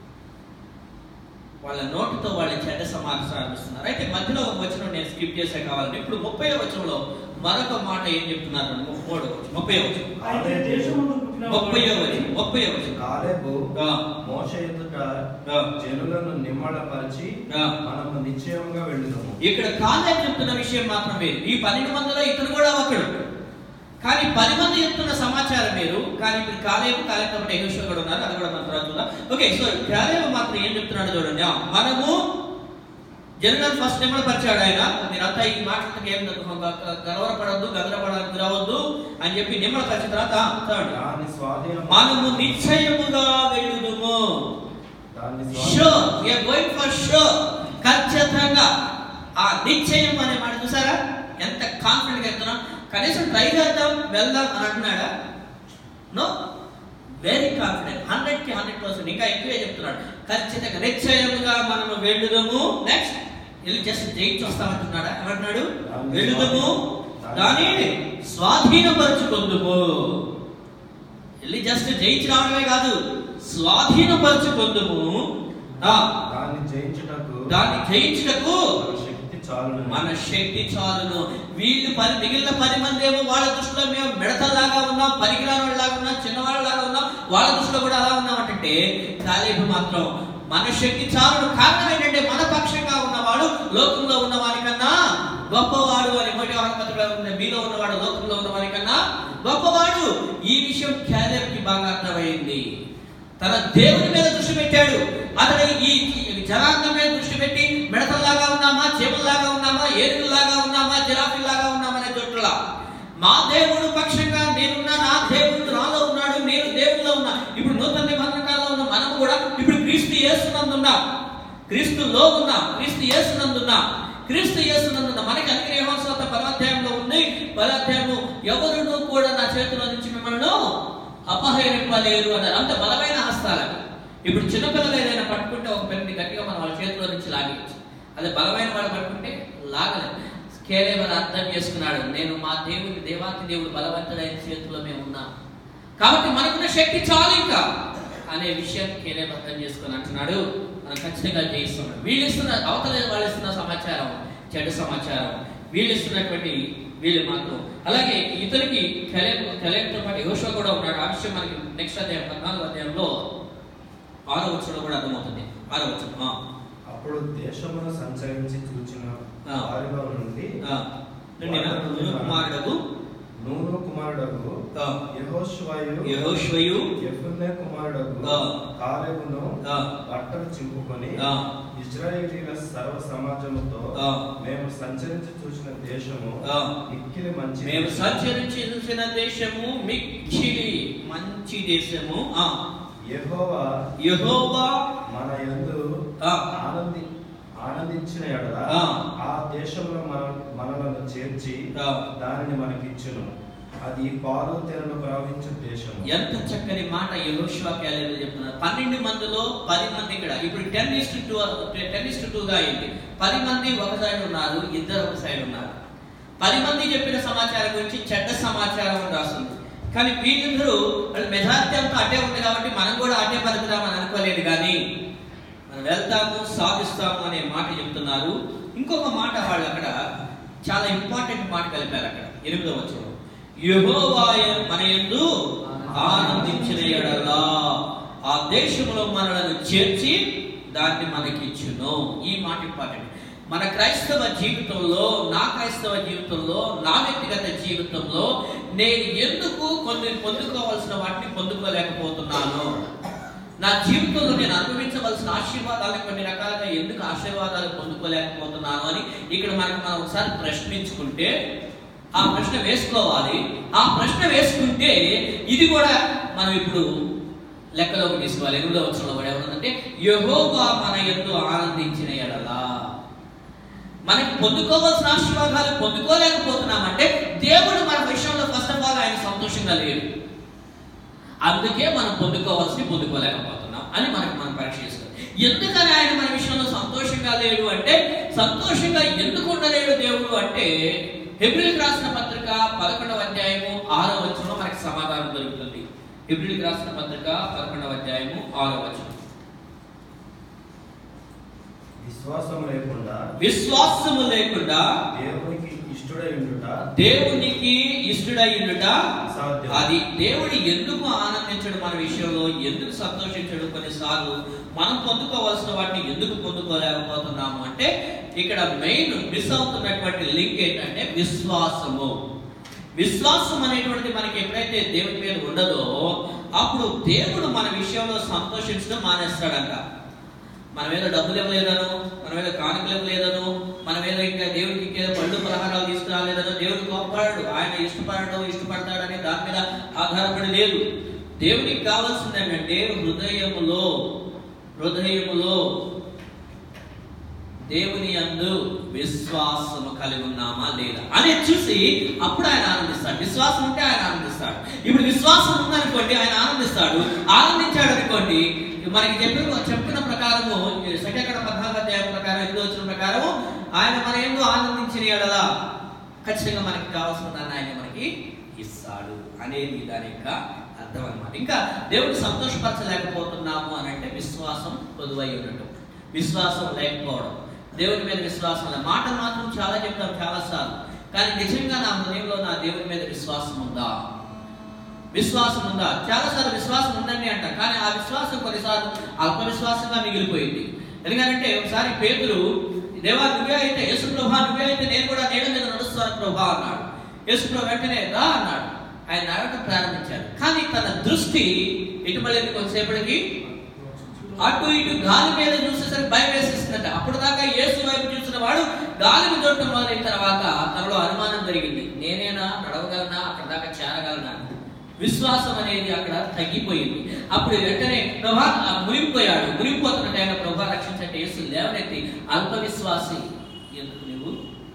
వాళ్ళ నోటితో వాళ్ళ చెడ్డ సమాచారం ఇస్తున్నారు అయితే మధ్యలో ఒక వచనం నేను స్కిప్ చేసే కావాలంటే ఇప్పుడు ముప్పై వచనంలో మరొక మాట ఏం చెప్తున్నారు మూడో వచనం ముప్పై వచనం అయితే దేశమును పుట్టిన ముప్పై వచనం ముప్పై వచనం కాలేబు ఆ. మోష ఎదుట ఆ. జనులను నిమ్మళపరిచి ఆ. మనము నిశ్చయంగా వెళ్ళుదాము ఇక్కడ కాలేజ్ చెప్తున్న విషయం మాత్రం వేరు ఈ పన్నెండు మందిలో ఇతను కూడా ఒకడు కానీ పది మంది చెప్తున్న సమాచారం వేరు కానీ ఇప్పుడు కాలేపు కాలేపు కాబట్టి యెహోషువ కూడా ఉన్నారు అది కూడా మన తర్వాత చూద్దాం ఓకే సో కాలేపు మాత్రం ఏం చెప్తున్నాడు చూడండి ఆ, మనము జనరల్ ఫస్ట్ నెంబర్ పరిచాడు ఆయన మీరంతా ఈ మాటలకు ఏం గర్వపడద్దు గదరపడద్దు గురవద్దు అని చెప్పి నిమ్మల పరిచిన తర్వాత ఆ, చదవండి. దాని స్వాధీనం మనము నిశ్చయముగా వెళ్ళుదుము దాన్ని షో స్వాధీనం వీఆర్ గోయింగ్ ఫర్ షో ఖచ్చితంగా ఆ నిశ్చయం అనే మాట చూసారా ఎంత కాన్ఫిడెంట్ గా చెప్తున్నాం కనీసం ట్రై చేద్దాం వెళ్దాం అని అంటున్నాడా నో వెరీ కాన్ఫిడెంట్ హండ్రెడ్ కి హండ్రెడ్ పర్సెంట్ ఇంకా ఎక్కువే చెప్తున్నాడు ఖచ్చితంగా నిశ్చయముగా మనము వెళ్ళుదము నెక్స్ట్ వెళ్ళి జస్ట్ జయించి వస్తామంటున్నాడా ఏమంటున్నాడు వెళ్ళుదము దాని స్వాధీనపరుచుకుందుము వెళ్ళి జస్ట్ జయించి రావడమే కాదు స్వాధీనపరుచుకుందుము ఆ, దాన్ని జయించుటకు దాన్ని జయించుటకు మన శక్తి చాలు మన శక్తి చాలును వీళ్ళు పది మిగిలిన పది మంది ఏమో వాళ్ళ దృష్టిలో మేము మిడతల్లాగా ఉన్నాం పనికిరాని వాళ్ళలాగా ఉన్నాం చిన్నవాళ్ళలాగా ఉన్నాం వాళ్ళ దృష్టిలో కూడా అలా ఉన్నామంటే కాలేబు మాత్రం మన శక్తి చాలును కారణం ఏంటంటే మన పక్షంగా ఉన్నవాడు లోకంలో ఉన్న వారికన్నా గొప్పవాడు అని మొదటి పత్రికలో ఉన్న మీలో ఉన్నవాడు లోకంలో ఉన్న వారికన్నా గొప్పవాడు ఈ విషయం క్యాలేబ్కి బాగా అర్థమైంది తన దేవుని మీద దృష్టి పెట్టాడు అతడు ఈ ఈ జనాంగం మీద దృష్టి పెట్టి మిడతల్లాగా ఉన్నామా చేపల్లాగా ఉన్నామా ఏనుగుల్లాగా ఉన్నామా జిరాఫీల్లాగా ఉన్నామా అనే చోట్ల మా దేవుడు పక్షంగా నేనున్నా నా దేవుడు నాలో ఉన్నాడు నేను దేవుడిలో ఉన్నా ఇప్పుడు నూతన నిబంధన కాలంలో ఉన్న మనం కూడా ఇప్పుడు క్రీస్తు యేసునందున్నాం క్రీస్తులో ఉన్నాం క్రీస్తు యేసునందున్నాం క్రీస్తు యేసునందున్న మనకి అనుగ్రహోత్సవ పరాధ్యాయంలో ఉంది పరాధ్యాయము ఎవరును కూడా నా చేతిలో నుంచి మిమ్మల్ని అపహరింపలేరు అన్నారు అంత బలమైన హస్తాలు ఇప్పుడు చిన్నపిల్లలు ఏదైనా పట్టుకుంటే ఒక పెన్ని గట్టిగా మనం వాళ్ళ చేతిలో నుంచి లాగేయచ్చు అదే బలమైన వాళ్ళు పట్టుకుంటే లాగలేదు కేవలం అర్థం చేసుకున్నాడు నేను మా దేవుని దేవాతి దేవుడు బలవంతుడైన చేతిలో మేము ఉన్నాం కాబట్టి మనకున్న శక్తి చాలు ఇంకా అనే విషయం కేవలం అర్థం చేసుకొని అంటున్నాడు మనం ఖచ్చితంగా జయిస్తున్నాడు వీళ్ళు ఇస్తున్న అవతల వాళ్ళు ఇస్తున్న సమాచారం చెడు సమాచారం వీళ్ళు ఇస్తున్నటువంటి వీళ్ళు మాత్రం అలాగే ఇతనికి కలెక్ కలెక్తో పాటు యోషో కూడా ఉన్నాడు ఆ విషయం మనకి నెక్స్ట్ అధ్యాయం పద్నాలుగు అధ్యాయంలో ఆరో వచ్చంలో కూడా అర్థమవుతుంది ఆరో వచ్చం అప్పుడు దేశమును సంచరించి చూచిన ఆ. వారిలో నుండి కుమారుడు నూను కుమారుడకు ఆ. యెహోషువయు యెహోషువయు యెఫున్నె కుమారుడకు ఆ. కాలేబును ఆ. బట్టలు చింపుకొని ఆ. ఇజ్రాయేలీల సర్వ సమాజముతో ఆ. మేము సంచరించి చూసిన దేశము ఆ. మిక్కిలి మంచి మేము సంచరించి చూసిన దేశము మిక్కిలి మంచి దేశము ఆ యెహోవా యెహోవా మన యందు ఆ. ఆనంది ఆనందించిన ఎడల ఆ. ఆ దేశంలో మన మనలను చేర్చి ఆ. దానిని మనకిచ్చును అది పాలు తెరలు ప్రవహించు దేశం ఎంత చక్కని మాట యహోషువా క్యాలెండర్ చెప్తున్నారు పన్నెండు మందిలో పది మంది ఇక్కడ ఇప్పుడు ten is to ten is టూగా అయింది పది మంది ఒక సైడ్ ఉన్నారు ఇద్దరు ఒక సైడ్ ఉన్నారు పది మంది చెప్పిన సమాచారం గురించి చెడ్డ సమాచారం అని రాస్తుంది కానీ వీళ్ళందరూ వాళ్ళ మెజారిటీ అంతా అటే ఉంది కాబట్టి మనం కూడా అటే పలుకుదామని అనుకోలేదు కానీ మనం వెళ్తాము సాధిస్తాము అనే మాట చెప్తున్నారు ఇంకొక మాట వాళ్ళు అక్కడ చాలా ఇంపార్టెంట్ మాట కలిపారు అక్కడ ఎనిమిదో వచ్చిన యెహోవాయ మన యందు ఆనందించిన ఎడలా ఆ దేశంలో మనలను చేర్చి దాన్ని మనకిచ్చును ఈ మాట ఇంపార్టెంట్ మన క్రైస్తవ జీవితంలో నా క్రైస్తవ జీవితంలో నా వ్యక్తిగత జీవితంలో నేను ఎందుకు కొన్ని పొందుకోవాల్సిన వాటిని పొందుకోలేకపోతున్నాను నా జీవితంలో నేను అనుభవించవలసిన ఆశీర్వాదాలను కొన్ని రకాలుగా ఎందుకు ఆశీర్వాదాలు పొందుకోలేకపోతున్నాను అని ఇక్కడ మనకి మనం ఒకసారి ప్రశ్నించుకుంటే ఆ ప్రశ్న వేసుకోవాలి ఆ ప్రశ్న వేసుకుంటే ఇది కూడా మనం ఇప్పుడు లెక్కలోకి తీసుకోవాలి ఎనిమిదో వచ్చిన కూడా ఏమన్నదంటే యహోవా మన ఎందు ఆనందించిన ఎడలా మనకి పొందుకోవాల్సిన ఆశీర్వాదాలు పొందుకోలేకపోతున్నామంటే దేవుడు మన విషయంలో ఫస్ట్ ఆఫ్ ఆల్ ఆయన సంతోషంగా లేడు అందుకే మనం పొందుకోవాల్సి పొందుకోలేకపోతున్నాం అని మనకు మనం పరీక్ష చేసుకోవాలి ఎందుకని ఆయన మన విషయంలో సంతోషంగా లేడు అంటే సంతోషంగా ఎందుకు ఉండలేడు దేవుడు అంటే హెబ్రిల్ రాసిన పత్రిక పదకొండవ అధ్యాయము ఆరో వచనంలో మనకి సమాధానం దొరుకుతుంది హెబ్రిల్ రాసిన పత్రిక పదకొండవ అధ్యాయము ఆరో వచనం విశ్వాసం లేకుండా విశ్వాసము లేకుండా దేవునికి ఇష్టడై ఉండుట దేవునికి ఇష్టడై ఉండుట అసాధ్యం. అది దేవుడు ఎందుకు ఆనందించడు మన విషయంలో ఎందుకు సంతోషించడు కొన్నిసార్లు మనం పొందుకోవాల్సిన వాటిని ఎందుకు పొందుకోలేకపోతున్నాము అంటే ఇక్కడ మెయిన్ మిస్ అవుతున్నటువంటి లింక్ ఏంటంటే విశ్వాసము విశ్వాసం అనేటువంటిది మనకి ఎప్పుడైతే దేవుని మీద ఉండదో అప్పుడు దేవుడు మన విషయంలో సంతోషించడం మానేస్తాడంట మన మీద డబ్బులు ఇవ్వలేదను మన మీద కానుకలు ఇవ్వలేదను మన మీద ఇంకా దేవుడికి ఇంకేదో పళ్ళు పలహారాలు తీసుకురాలేదను దేవుడు గొప్పవాడు ఆయన ఇష్టపడడు ఇష్టపడతాడని దాని మీద ఆధారపడి లేదు దేవునికి కావాల్సింది ఏంటంటే హృదయములో హృదయములో దేవుని అందు విశ్వాసము కలిగి ఉన్నామా లేదా అనేది చూసి అప్పుడు ఆయన ఆనందిస్తాడు విశ్వాసం ఉంటే ఆయన ఆనందిస్తాడు ఇప్పుడు విశ్వాసం ఉందనుకోండి ఆయన ఆనందిస్తాడు ఆనందించాడు అనుకోండి మనకి చెప్పిన చెప్పిన ప్రకారము సెకండ్ పద్నాలుగు అధ్యాయం ప్రకారం ఎనిమిది వచ్చిన ప్రకారము ఆయన మన ఎందు ఆనందించిన ఎడలా ఖచ్చితంగా మనకి కావాల్సిన దాన్ని ఆయన మనకి ఇస్తాడు అనేది దాని యొక్క అర్థం అన్నమాట ఇంకా దేవుడు సంతోషపరచలేకపోతున్నాము అని అంటే విశ్వాసం పొదువై ఉండటం విశ్వాసం లేకపోవడం దేవుని మీద విశ్వాసం లేదు మాట మాత్రం చాలా చెప్తాం చాలా సార్లు కానీ నిజంగా నా హృదయంలో నా దేవుని మీద విశ్వాసం ఉందా విశ్వాసం ఉందా చాలా సార్లు విశ్వాసం ఉందండి అంట కానీ ఆ విశ్వాసం కొన్నిసార్లు అల్ప విశ్వాసంగా మిగిలిపోయింది ఎందుకంటే ఒకసారి పేదలు దేవా నువ్వే అయితే యేసు ప్రభా నువ్వే అయితే నేను కూడా నీడ మీద నడుస్తాను ప్రభా అన్నాడు యేసు ప్రభు వెంటనే రా అన్నాడు ఆయన నడవటం ప్రారంభించాడు కానీ తన దృష్టి ఇటుమలేదు కొంతసేపటికి అటు ఇటు గాలి మీద చూసేసరికి భయం వేసేసిందంట అప్పుడు దాకా యేసు వైపు చూసిన వాడు గాలిని చూడటం మొదలైన తర్వాత తనలో అనుమానం జరిగింది నేనేనా నడవగలనా అక్కడ దాకా చేరగలనా విశ్వాసం అనేది అక్కడ తగ్గిపోయింది అప్పుడు వెంటనే ప్రభా ఆ మునిగిపోయాడు మునిగిపోతున్న టైంలో ప్రభా రక్షించండి యేసు లేవనెత్తి అల్ప విశ్వాసి ఎందుకు నువ్వు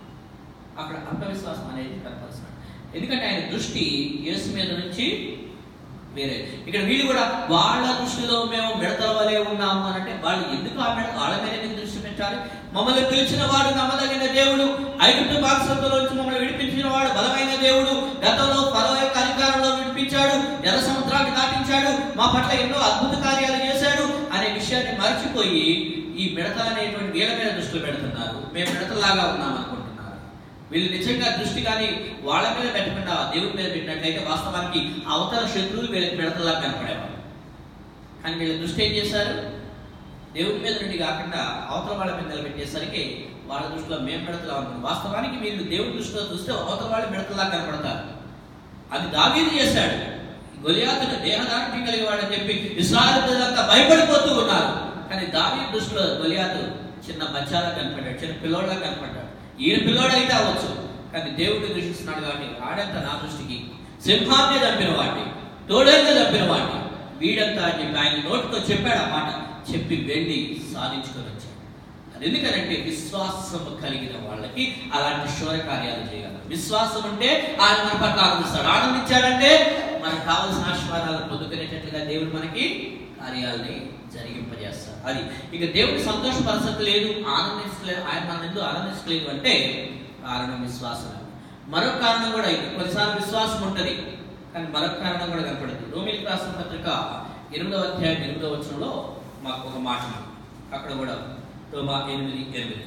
అక్కడ అల్ప విశ్వాసం అనేది కనపరుస్తున్నాడు ఎందుకంటే ఆయన దృష్టి యేసు మీద నుంచి వేరే ఇక్కడ వీళ్ళు కూడా వాళ్ళ దృష్టిలో మేము మిడతల వలె ఉన్నాము అని అంటే వాళ్ళు ఎందుకు ఆ మిడత వాళ్ళ మీద ఎందుకు దృష్టి పెట్టాలి మమ్మల్ని పిలిచిన వాడు నమ్మదగిన దేవుడు ఐగుప్తు బాక్సంలోంచి మమ్మల్ని విడిపించిన వాడు బలమైన దేవుడు గతంలో ఫరో యొక్క అధికారంలో విడిపించాడు ఎర్ర సముద్రాన్ని దాటించాడు మా పట్ల ఎన్నో అద్భుత కార్యాలు చేశాడు అనే విషయాన్ని మర్చిపోయి ఈ మిడతలు అనేటువంటి వీళ్ళ మీద దృష్టిలో పెడుతున్నారు మేము మిడతలాగా ఉన్నాం అనుకుంటున్నారు వీళ్ళు నిజంగా దృష్టి కానీ వాళ్ళ మీద పెట్టకుండా దేవుడి మీద పెట్టినట్లయితే వాస్తవానికి అవతల శత్రువులు వీళ్ళకి మిడతలా కనపడేవారు కానీ వీళ్ళ దృష్టి ఏం చేశారు దేవుడి మీద నుండి కాకుండా అవతల వాళ్ళ మీద నిలబెట్టేసరికి వాళ్ళ దృష్టిలో మేము మిడతలా ఉన్నాం వాస్తవానికి వీళ్ళు దేవుడి దృష్టిలో చూస్తే అవతల వాళ్ళు మిడతలా కనపడతారు అది దావీదు చేశాడు గొలియాతును దేహదారుణ్యం కలిగి వాడని చెప్పి ఇస్రాయల్ ప్రజలంతా భయపడిపోతూ ఉన్నారు కానీ దావీ దృష్టిలో గొలియాతు చిన్న బచ్చాలా కనపడ్డాడు చిన్న పిల్లోడ్లా కనపడ్డాడు ఈయన పిల్లోడైతే అవ్వచ్చు కానీ దేవుడిని దృష్టిస్తున్నాడు కాబట్టి ఆడంత నా దృష్టికి సింహాన్ని చంపిన వాడిని తోడేళ్ళు చంపిన వాడిని వీడంతా అని చెప్పి ఆయన నోటితో చెప్పాడు ఆ మాట చెప్పి వెళ్ళి సాధించుకొని వచ్చాడు అది ఎందుకనంటే విశ్వాసం కలిగిన వాళ్ళకి అలాంటి శోర కార్యాలు చేయగలరు విశ్వాసం అంటే ఆయన మన పట్ల ఆనందిస్తాడు ఆనందించాడంటే మనకు కావలసిన ఆశీర్వాదాలు పొందుకునేటట్లుగా దేవుడు మనకి కార్యాలని జరిగింపజేస్తాడు అది ఇక దేవుడు సంతోషపరచట్లేదు ఆనందించలేదు ఆయన మన ఎందుకు ఆనందించలేదు అంటే కారణం విశ్వాసం మరొక కారణం కూడా ఇది కొన్నిసార్లు విశ్వాసం ఉంటుంది కానీ మరొక కారణం కూడా కనపడుతుంది రోమిలికి రాసిన పత్రిక ఎనిమిదవ అధ్యాయం ఎనిమిదవ వచనంలో మాకు ఒక మాట ఉంది. అక్కడ కూడా రోమా ఎనిమిది ఎనిమిది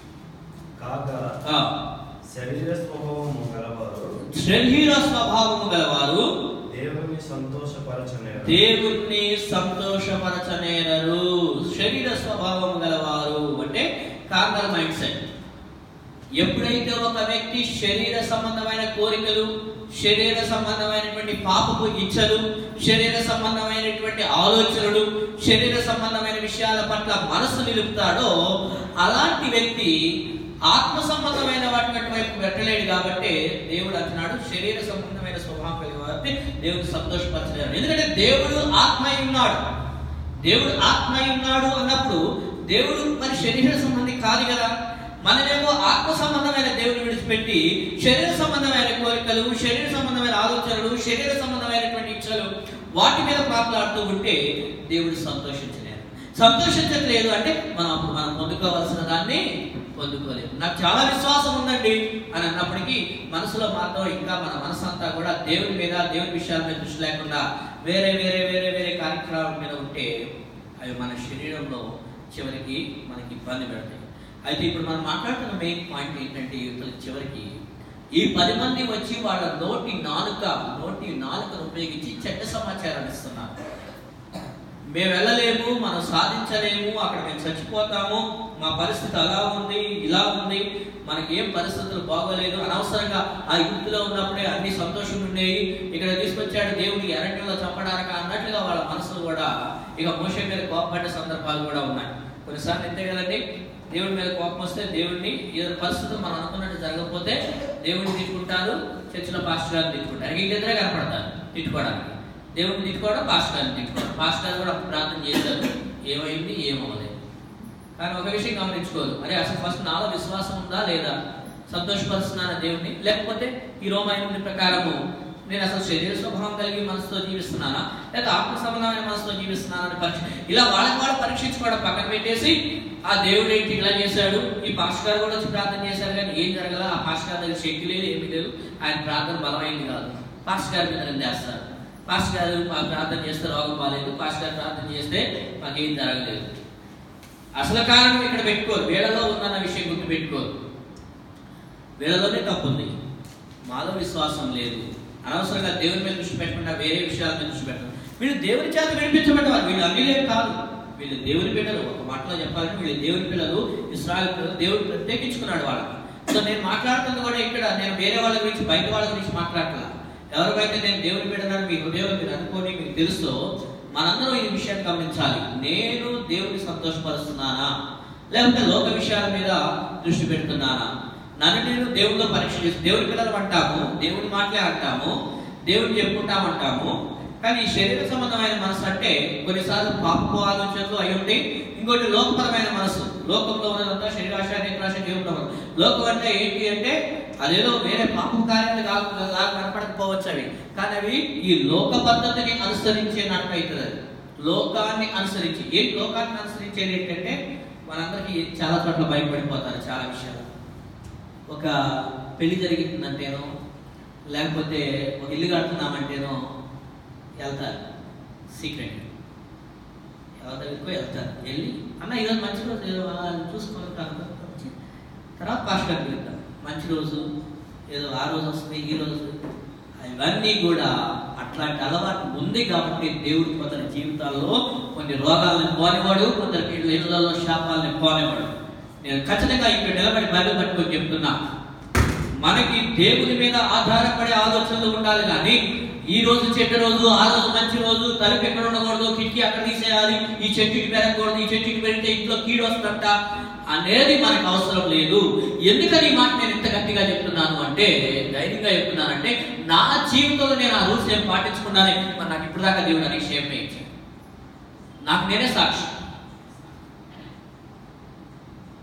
కాగా ఆ, శరీర స్వభావము గలవారు శరీర స్వభావము గలవారు దేవుని సంతోషపరచనేరు దేవుణ్ణి సంతోషపరచనేరరు శరీర స్వభావము గలవారు అంటే కార్నల్ మైండ్ సెట్ ఎప్పుడైతే ఒక వ్యక్తి శరీర సంబంధమైన కోరికలు శరీర సంబంధమైనటువంటి పాపపు ఇచ్చలు శరీర సంబంధమైనటువంటి ఆలోచనలు శరీర సంబంధమైన విషయాల పట్ల మనసు నిలుపుతాడో అలాంటి వ్యక్తి ఆత్మ సంబంధమైన వాటి వైపు పెట్టలేడు కాబట్టి దేవుడు అంటున్నాడు శరీర సంబంధమైన స్వభావం కలిగిన వారిని దేవుడు సంతోషపరచలేడు ఎందుకంటే దేవుడు ఆత్మ అయి ఉన్నాడు దేవుడు ఆత్మ అయి ఉన్నాడు అన్నప్పుడు దేవుడు మరి శరీర సంబంధి కాదు కదా మనమేమో ఆత్మ సంబంధమైన దేవుని విడిచిపెట్టి శరీర సంబంధమైన కోరికలు శరీర సంబంధమైన ఆలోచనలు శరీర సంబంధమైనటువంటి ఇచ్చలు వాటి మీద ప్రాకులాడుతూ ఉంటే దేవుడు సంతోషించలేదు సంతోషించట్లేదు అంటే మనం అప్పుడు మనం పొందుకోవాల్సిన దాన్ని పొందుకోలేదు నాకు చాలా విశ్వాసం ఉందండి అని అన్నప్పటికీ మనసులో మాత్రం ఇంకా మన మనసు అంతా కూడా దేవుని మీద దేవుని విషయాల మీద దృష్టి లేకుండా వేరే వేరే వేరే వేరే కార్యక్రమాల మీద ఉంటే అవి మన శరీరంలో చివరికి మనకి ఇబ్బంది పెడతాయి అయితే ఇప్పుడు మనం మాట్లాడుతున్న మెయిన్ పాయింట్ ఏంటంటే యువతలకు చివరికి ఈ పది మంది వచ్చి వాళ్ళ నోటి నాలుక నోటి నాలుకను ఉపయోగించి చెడ్డ సమాచారాన్ని ఇస్తున్నారు మేము వెళ్ళలేము మనం సాధించలేము అక్కడ మేము చచ్చిపోతాము మా పరిస్థితి అలా ఉంది ఇలా ఉంది మనకి ఏం పరిస్థితులు బాగోలేదు అనవసరంగా ఆ యుక్తిలో ఉన్నప్పుడే అన్ని సంతోషం ఉండేవి ఇక్కడ తీసుకొచ్చాడు దేవుడికి ఎరంటిలో చంపడానికి అన్నట్లుగా వాళ్ళ మనసులు కూడా ఇక మోషే మీద కోపపడ్డ సందర్భాలు కూడా ఉన్నాయి కొన్నిసార్లు ఇంతే కదండి దేవుడి మీద కోపం వస్తే దేవుడిని ఏదో పరిస్థితులు మనం అనుకున్నట్టు జరగకపోతే దేవుడిని తిట్టుకుంటారు చర్చిలో పాస్టర్ గారిని తిట్టుకుంటారు ఇంక ఇద్దరే కనపడతారు తిట్టుకోవడానికి దేవుడిని తిట్టుకోవడం పాస్టర్ గారిని తిట్టుకోవడం పాస్టర్ గారు కూడా ప్రార్థన చేశారు ఏమైంది ఏమవ్వలేదు కానీ ఒక విషయం గమనించుకోదు అరే అసలు ఫస్ట్ నాలో విశ్వాసం ఉందా లేదా సంతోషపరుస్తున్నానా దేవుడిని లేకపోతే ఈ రోమాయణ ప్రకారము నేను అసలు శరీర స్వభావం కలిగి మనసుతో జీవిస్తున్నానా లేదా ఆత్మ సంబంధమైన మనసుతో జీవిస్తున్నానా అని పరీక్ష ఇలా వాళ్ళకి వాళ్ళు పరీక్షించుకోవడం పక్కన పెట్టేసి ఆ దేవుడు ఏంటి ఇలా చేశాడు ఈ పాస్టర్ గారు కూడా వచ్చి ప్రార్థన చేశారు కానీ ఏం జరగల ఆ పాస్టర్ గారి దగ్గర శక్తి లేదు ఏమీ లేదు ఆయన ప్రార్థన బలమైంది కాదు పాస్టర్ గారి మీద నిందేస్తారు పాస్టర్ గారు మా ప్రార్థన చేస్తే రోగం బాగాలేదు పాస్టర్ గారు ప్రార్థన చేస్తే మాకేం జరగలేదు అసలు కారణం ఇక్కడ పెట్టుకోరు వీళ్ళలో ఉందన్న విషయం గుర్తు పెట్టుకోరు వీళ్ళలోనే తప్పు ఉంది మాలో విశ్వాసం లేదు అనవసరంగా దేవుని మీద దృష్టి పెట్టకుండా వేరే విషయాల మీద దృష్టి పెట్టడం వీళ్ళు దేవుని చేత వినిపించబడ్డవారు వీళ్ళు అన్నిలేం కాదు వీళ్ళు దేవుని పిల్లలు ఒక మాటలో చెప్పాలంటే వీళ్ళు దేవుని పిల్లలు ఇస్రాయల్ పిల్లలు దేవుడు ప్రత్యేకించుకున్నాడు వాళ్ళకి సో నేను మాట్లాడుతుంది కూడా ఇక్కడ నేను వేరే వాళ్ళ గురించి బయట వాళ్ళ గురించి మాట్లాడట్లా ఎవరికైతే నేను దేవుని బిడ్డనని మీ హృదయం మీరు అనుకోని మీకు తెలుసో మనందరం ఈ విషయాన్ని గమనించాలి నేను దేవుని సంతోషపరుస్తున్నానా లేకపోతే లోక విషయాల మీద దృష్టి పెడుతున్నానా నన్ను నేను దేవుడిలో పరీక్ష చేసి దేవుడి పిల్లలు అంటాము దేవుడి మాటలే అంటాము దేవుడిని చెప్పుకుంటామంటాము కానీ ఈ శరీర సంబంధమైన మనసు అంటే కొన్నిసార్లు పాపపు ఆలోచనలు అయి ఉండి ఇంకోటి లోకపరమైన మనసు లోకంలో ఉన్నదంతా శరీరాశ నేత్రాశ దేవుడు లోకం అంటే ఏంటి అంటే అదేదో వేరే పాపం కార్యాలు కాదు కాదు కనపడకపోవచ్చు అవి కానీ అవి ఈ లోక పద్ధతిని అనుసరించే నడక అవుతుంది అది లోకాన్ని అనుసరించి ఏ లోకాన్ని అనుసరించేది ఏంటంటే మనందరికీ చాలా చోట్ల భయపడిపోతారు చాలా విషయాలు ఒక పెళ్లి జరిగిందంటేనో లేకపోతే ఒక ఇల్లు కడుతున్నామంటేనో వెళ్తారు సీక్రెట్ ఎవరి దగ్గరికో వెళ్తారు వెళ్ళి అన్న ఈరోజు మంచి రోజు ఏదో అలా చూసుకుంటాను తర్వాత పాస్ట్ గారికి వెళ్తాం మంచి రోజు ఏదో ఆ రోజు వస్తుంది ఈ రోజు ఇవన్నీ కూడా అట్లాంటి అలవాటు ఉంది కాబట్టి దేవుడు కొందరి జీవితాల్లో కొన్ని రోగాలను పోనివాడు కొందరికి ఇళ్లలో శాపాలను పోనివాడు నేను ఖచ్చితంగా ఇక్కడ నిలబడి బయలు పట్టుకొని చెప్తున్నా మనకి దేవుని మీద ఆధారపడే ఆలోచనలు ఉండాలి కానీ ఈ రోజు చెడ్డ రోజు ఆ రోజు మంచి రోజు తలుపు ఎక్కడ ఉండకూడదు కిటికీ అక్కడ తీసేయాలి ఈ చెట్టుకి పెరగకూడదు ఈ చెట్టుకి పెరిగితే ఇంట్లో కీడు వస్తుంట అనేది మనకు అవసరం లేదు ఎందుకని ఈ మాట నేను ఇంత గట్టిగా చెప్తున్నాను అంటే ధైర్యంగా చెప్తున్నానంటే నా జీవితంలో నేను ఆ రూల్స్ ఏం పాటించుకున్నానే మరి నాకు ఇప్పుడు దాకా దేవుడు అనేక క్షేమమే ఇచ్చాడు నాకు నేనే సాక్షి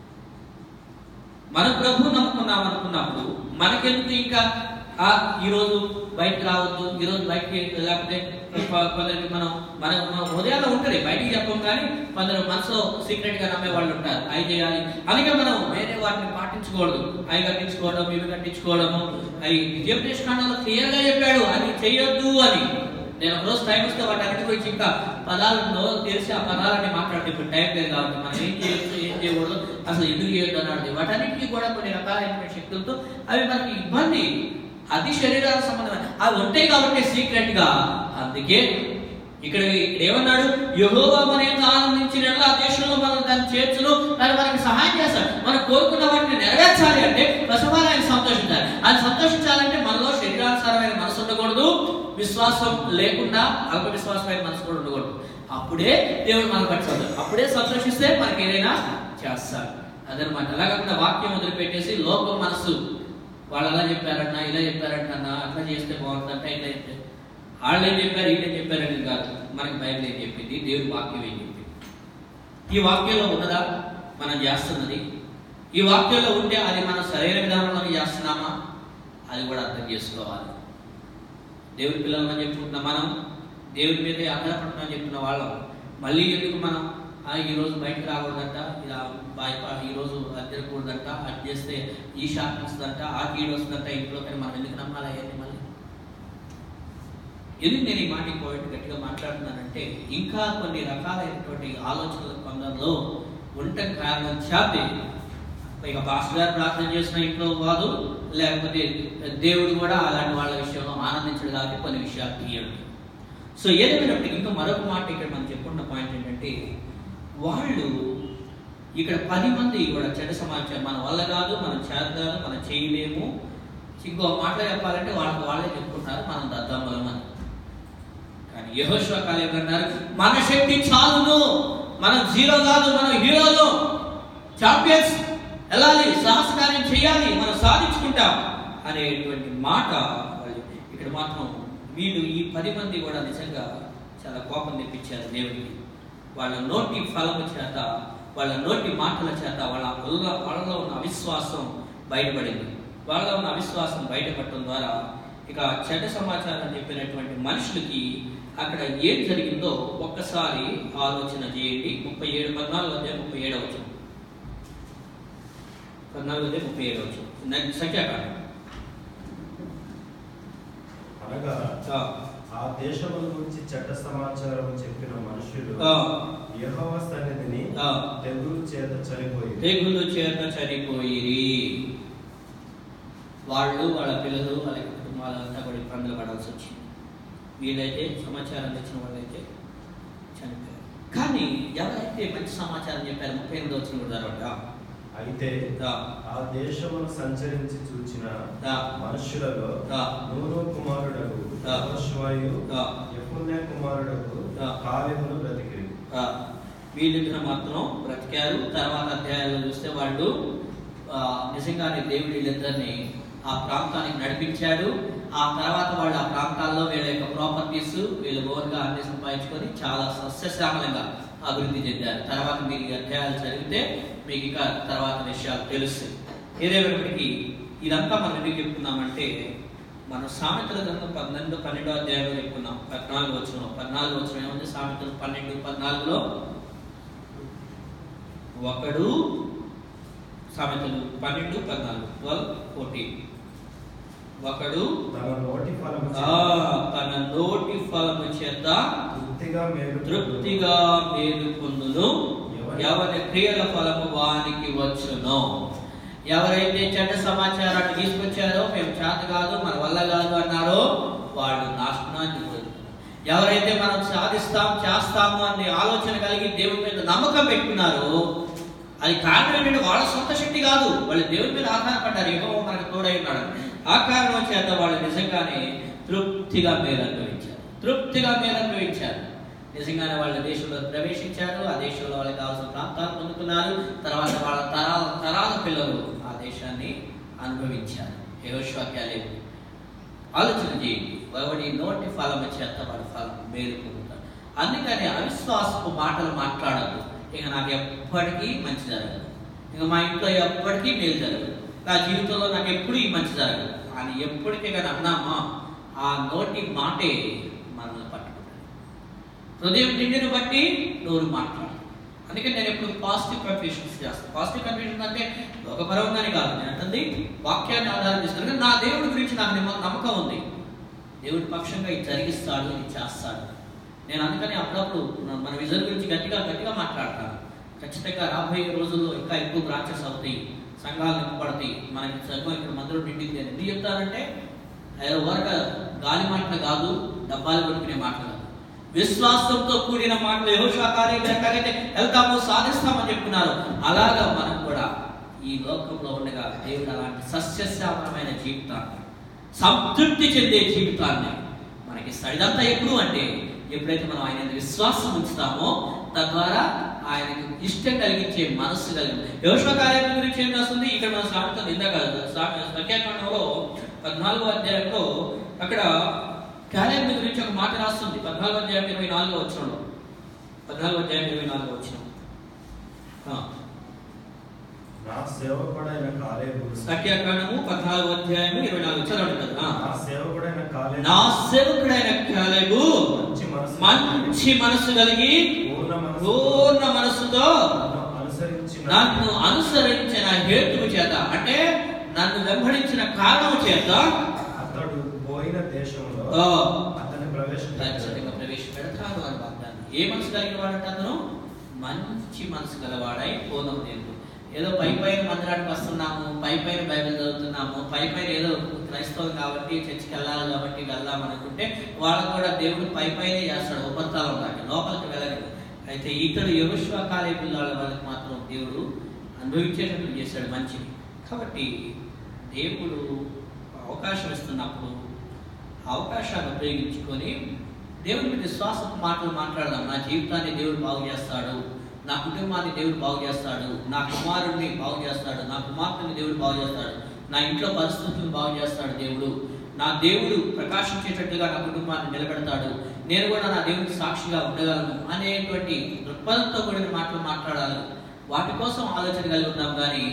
మన ప్రభు నమ్ముకున్నాం అనుకున్నప్పుడు మనకెందుకు ఇంకా ఆ ఈ రోజు బయటకు రావద్దు ఈ రోజు బయటికి లేకపోతే కొ- కొందరికి మనం మన మన హృదయాల్లో ఉంటుంది బయటికి చెప్పం కానీ కొందరు మనసులో సీక్రెట్ గా నమ్మే వాళ్ళు ఉంటారు అవి చేయాలి అందుకే మనం వేరే వాటిని పాటించకూడదు అవి కట్టించుకోవడం ఇవి కట్టించుకోవడము అవి విజయప్రేషణలో క్లియర్ గా చెప్పాడు అది చేయొద్దు అని నేను ఒక రోజు టైం ఇస్తే వాటి అన్నిటి గురించి ఇంకా పదాలను తెలిసి ఆ పదాలని మాట్లాడితే ఇప్పుడు టైం లేదు కాబట్టి మనం ఏం చేయొచ్చు ఏం చేయకూడదు అసలు ఎందుకు చేయొద్దు అన్నాడు వాటన్నిటికీ కూడా కొన్ని రకాలైన శక్తులతో అవి మనకి ఇబ్బంది అది శరీరాల సంబంధమైన అవి ఉంటాయి కాబట్టి సీక్రెట్ గా అందుకే ఇక్కడ ఇక్కడ ఏమన్నాడు యహోవా మన యొక్క ఆనందించిన ఆ దేశంలో మనం దాన్ని చేర్చును దాన్ని మనకి సహాయం చేస్తాడు మనం కోరుకున్న వాటిని నెరవేర్చాలి అంటే ప్రసవాలు ఆయన సంతోషించాలి ఆయన సంతోషించాలంటే మనలో శరీరానుసారమైన మనసు ఉండకూడదు విశ్వాసం లేకుండా అల్ప విశ్వాసమైన మనసు కూడా ఉండకూడదు అప్పుడే దేవుడు మనకు పట్టుకుంటాడు అప్పుడే సంతోషిస్తే మనకి ఏదైనా చేస్తాడు అదనమాట అలా కాకుండా వాక్యం వదిలిపెట్టేసి లోకం మనసు వాళ్ళు అలా చెప్పారన్నా ఇలా చెప్పారంటన్నా అట్లా చేస్తే బాగుంటుందంట ఇట్లా చెప్తే వాళ్ళు ఏం చెప్పారు వీళ్ళు ఏం చెప్పారని కాదు మనకి బైబిల్ ఏం చెప్పింది దేవుడి వాక్యం ఏం చెప్పింది ఈ వాక్యంలో ఉన్నదా మనం చేస్తున్నది ఈ వాక్యంలో ఉంటే అది మనం సరైన విధానంలో చేస్తున్నామా అది కూడా అర్థం చేసుకోవాలి దేవుడి పిల్లలని చెప్పుకుంటున్న మనం దేవుడి మీదే ఆధారపడుతున్నాం చెప్తున్న వాళ్ళం మళ్ళీ ఎందుకు మనం ఆ, ఈ రోజు బయటకు రాకూడదంట ఇలా బయట ఈ రోజు అది తిరగకూడదంట అది చేస్తే ఈ షాప్ వస్తుందంట ఆ కీడు వస్తుందంట ఇంట్లో కానీ మనం ఎందుకు నమ్మాలి అవన్నీ మళ్ళీ ఎందుకు నేను ఈ మాట పాయింట్ గట్టిగా మాట్లాడుతున్నానంటే ఇంకా కొన్ని రకాలైనటువంటి ఆలోచనలు కొందరిలో ఉండటం కారణం చేతే ఇక పాస్టర్ గారు ప్రార్థన చేసిన ఇంట్లో కాదు లేకపోతే దేవుడు కూడా అలాంటి వాళ్ళ విషయంలో ఆనందించడు కాబట్టి కొన్ని విషయాలు తీయడు సో ఏదేమైనప్పటికీ ఇంకా మరొక మాట ఇక్కడ మనం చెప్పుకున్న పాయింట్ ఏంటంటే వాళ్ళు ఇక్కడ పది మంది కూడా చెడ్డ సమాచారం మన వల్ల కాదు మనం చేత కాదు మనం చేయలేము ఇంకో మాటలో చెప్పాలంటే వాళ్ళకి వాళ్ళే చెప్పుకుంటారు మనం దద్దమ్మలం అని కానీ యహోశ్వ కాలేబ్ అన్నారు మన శక్తి చాలును మనం జీరో కాదు మనం హీరోలు చాంపియన్స్ వెళ్ళాలి సాహసకార్యం చేయాలి మనం సాధించుకుంటాం అనేటువంటి మాట వాళ్ళు ఇక్కడ మాత్రం వీళ్ళు ఈ పది మంది కూడా నిజంగా చాలా కోపం తెప్పించారు దేవుడికి వాళ్ళ నోటి ఫలము చేత వాళ్ళ నోటి మాటల చేత వాళ్ళ వల్ల వాళ్ళలో ఉన్న అవిశ్వాసం బయటపడింది వాళ్ళలో ఉన్న అవిశ్వాసం బయటపడటం ద్వారా ఇక చెడ్డ సమాచారం చెప్పినటువంటి మనుషులకి అక్కడ ఏం జరిగిందో ఒక్కసారి ఆలోచన చేయండి ముప్పై ఏడు పద్నాలుగు అధ్యాయం ముప్పై ఏడవ వచ్చిన పద్నాలుగు అధ్యాయం ముప్పై ఏడవ వచ్చిన సంఖ్యాకాండం అనగా ఆ, ఆ దేశముల గురించి చెడ్డ సమాచారం చెప్పిన మనుషులు ఆ, యెహోవా సన్నిధిని ఆ. తెగులు చేత చనిపోయి తెగులు చేత చనిపోయిరి వాళ్ళు వాళ్ళ పిల్లలు వాళ్ళ కుటుంబాలంతా కూడా ఇబ్బందులు పడాల్సి వచ్చింది వీళ్ళైతే సమాచారం తెచ్చిన వాళ్ళైతే చనిపోయారు కానీ ఎవరైతే మంచి సమాచారం చెప్పారు ముప్పై ఎనిమిది వచ్చిన కూడా తర్వాత అయితే ఆ దేశమును సంచరించి చూచిన ఆ. మనుషులలో ఆ. నూరు కుమారుడకు ఆ. యెహోషువయు ఆ. యెఫున్నె కుమారుడకు ఆ. కాలేబును బ్రతికిరి వీళ్ళిద్దరు మాత్రం బ్రతికారు తర్వాత అధ్యాయాల్లో చూస్తే వాళ్ళు ఆ, నిజంగానే దేవుడు వీళ్ళిద్దరిని ఆ ప్రాంతానికి నడిపించాడు ఆ తర్వాత వాళ్ళు ఆ ప్రాంతాల్లో వీళ్ళ యొక్క ప్రాపర్టీస్ వీళ్ళు ఓన్గా అన్ని సంపాదించుకొని చాలా సస్యశ్యామలంగా అభివృద్ధి చెందారు తర్వాత మీరు ఈ అధ్యాయాలు చదివితే మీకు ఇంకా తర్వాత విషయాలు తెలుస్తాయి ఏదేమైనప్పటికీ ఇదంతా మనం ఎందుకు చెప్తున్నామంటే మనం సామెతల గ్రంథం పన్నెండు పన్నెండో అధ్యాయంలో చెప్పుకున్నాం పద్నాలుగు వచ్చిన పద్నాలుగు వచ్చిన ఏముంది సామెతలు పన్నెండు పద్నాలుగులో ఒకడు సామెతలు పన్నెండు పద్నాలుగు ట్వెల్వ్ ఫోర్టీన్ ఒకడు తన నోటి ఫలము ఆ, తన నోటి ఫలము చేత తృప్తిగా మేలు తృప్తిగా మేలు పొందును ఎవరి క్రియల ఫలము వానికి వచ్చును ఎవరైతే చెడ్డ సమాచారాన్ని తీసుకొచ్చారో మేము చేత కాదు మన వల్ల కాదు అన్నారో వాళ్ళు నాశనాన్ని పొందుతారు ఎవరైతే మనం సాధిస్తాం చేస్తాము అనే ఆలోచన కలిగి దేవుడి మీద నమ్మకం పెట్టుకున్నారో అది కారణం ఏంటంటే వాళ్ళ సొంత శక్తి కాదు వాళ్ళు దేవుడి మీద ఆధారపడ్డారు ఏమో మనకు తోడై ఉన్నాడు ఆ కారణం చేత వాళ్ళు నిజంగానే తృప్తిగా మేలు అనుభవించారు తృప్తిగా మేలు అనుభవించారు నిజంగానే వాళ్ళ దేశంలో ప్రవేశించారు ఆ దేశంలో వాళ్ళకి కావాల్సిన ప్రాంతాలు పొందుకున్నారు తర్వాత వాళ్ళ తరాల తరాల పిల్లలు ఆ దేశాన్ని అనుభవించారు యహోశ్వాక్యాలేవు ఆలోచన చేయండి ఎవడి నోటి ఫలం చేత వాడి ఫలం మేలు పొందుతాడు అందుకని అవిశ్వాసపు మాటలు మాట్లాడద్దు ఇక నాకు ఎప్పటికీ మంచి జరగదు ఇంకా మా ఇంట్లో ఎప్పటికీ మేలు జరగదు నా జీవితంలో నాకు ఎప్పుడు ఈ మంచి జరగదు అని ఎప్పటికీ కానీ అన్నామా ఆ నోటి మాటే మనల్ని పట్టుకుంటుంది హృదయం నిండిని బట్టి నోరు మాట్లాడు అందుకే నేను ఎప్పుడు పాజిటివ్ కన్ఫ్యూషన్స్ చేస్తాను పాజిటివ్ కన్ఫ్యూషన్ అంటే లోకపరంగానే కాదు నేను అంటుంది వాక్యాన్ని ఆధారం చేసుకుని కానీ నా దేవుడి గురించి నాకు నిమ్మ- నమ్మకం ఉంది దేవుడి పక్షంగా ఇది జరిగిస్తాడు ఇది చేస్తాడు నేను అందుకని అప్పుడప్పుడు మన- మన విజన్ గురించి గట్టిగా గట్టిగా మాట్లాడతాను ఖచ్చితంగా రాబోయే రోజుల్లో ఇంకా ఎక్కువ బ్రాంచెస్ అవుతాయి సంఘాలు నింపబడతాయి మనకి సంఘం ఇక్కడ మందిరం నిండింది అని ఎందుకు చెప్తారంటే ఏదో ఊరక గాలి మాటలు కాదు డబ్బాలు కొట్టుకునే మాటలు కాదు విశ్వాసంతో కూడిన మాటలు యెహోషువ కార్యం ఎక్కడైతే వెళ్తామో సాధిస్తామని చెప్తున్నారు అలాగా మనం కూడా ఈ లోకంలో ఉండగా దేవుడు అలాంటి సస్యశ్యామలమైన జీవితాన్ని సంతృప్తి చెందే జీవితాన్ని మనకి ఇస్తాడు ఇదంతా ఎప్పుడు అంటే ఎప్పుడైతే మనం ఆయన మీద విశ్వాసం ఉంచుతామో తద్వారా ఆయనకు ఇష్టం కలిగించే మనస్సు కలిగింది యోష కార్యం గురించి ఏం రాస్తుంది ఇక్కడ మనం సాగుతుంది ఇందాక సా- సంఖ్యాకాండంలో పద్నాలుగో అధ్యాయంలో అక్కడ కార్యం గురించి ఒక మాట రాస్తుంది పద్నాలుగో అధ్యాయం ఇరవై నాలుగో వచ్చినంలో పద్నాలుగో అధ్యాయం ఇరవై నాలుగో వచ్చిన నా సేవకుడైన కాలేబు సంఖ్యాకాండము పద్నాలుగో అధ్యాయము ఇరవై నాలుగు చదవండి కదా నా సేవకుడైన కాలేబు నా సేవకుడైన కాలేబు మంచి మనసు మంచి మనసు కలిగి పూర్ణ మనసు పూర్ణ మనసుతో నన్ను అనుసరించిన నన్ను అనుసరించిన హేతువు చేత అంటే నన్ను వెంబడించిన కారణం చేత అతడు పోయిన దేశంలో ఆ, అతన్ని ప్రవేశించాడు ఖచ్చితంగా ప్రవేశపెడతాను అని వాగ్దానం ఏ మనసు కలిగిన వాడంటే అతను మంచి మనసు గలవాడై పోదాం దేవుడు ఏదో పై పైన మందిరానికి వస్తున్నాము పై పైన బైబిల్ చదువుతున్నాము పై పైన ఏదో క్రైస్తవం కాబట్టి చర్చికి వెళ్ళాలి కాబట్టి వెళ్దాం అనుకుంటే వాళ్ళకు కూడా దేవుడు పై పైనే చేస్తాడు ఉపత్తాలు దాకా లోపలికి వెళ్ళలేదు అయితే ఇతడు యహోషువ కాలే పిల్లల వాళ్ళకి మాత్రం దేవుడు అనుభవించేటట్లు చేశాడు మంచిది కాబట్టి దేవుడు అవకాశం ఇస్తున్నప్పుడు ఆ అవకాశాన్ని ఉపయోగించుకొని దేవుని మీద విశ్వాసపు మాటలు మాట్లాడదాం నా జీవితాన్ని దేవుడు బాగు చేస్తాడు నా కుటుంబాన్ని దేవుడు బాగు చేస్తాడు నా కుమారుడిని బాగు చేస్తాడు నా కుమార్తెని దేవుడు బాగు చేస్తాడు నా ఇంట్లో పరిస్థితులను బాగు చేస్తాడు దేవుడు నా దేవుడు ప్రకాశించేటట్టుగా నా కుటుంబాన్ని నిలబెడతాడు నేను కూడా నా దేవుడికి సాక్షిగా ఉండగలను అనేటువంటి దృక్పథంతో కూడిన మాటలు మాట్లాడాలి వాటి కోసం ఆలోచన కలిగి ఉన్నాం కానీ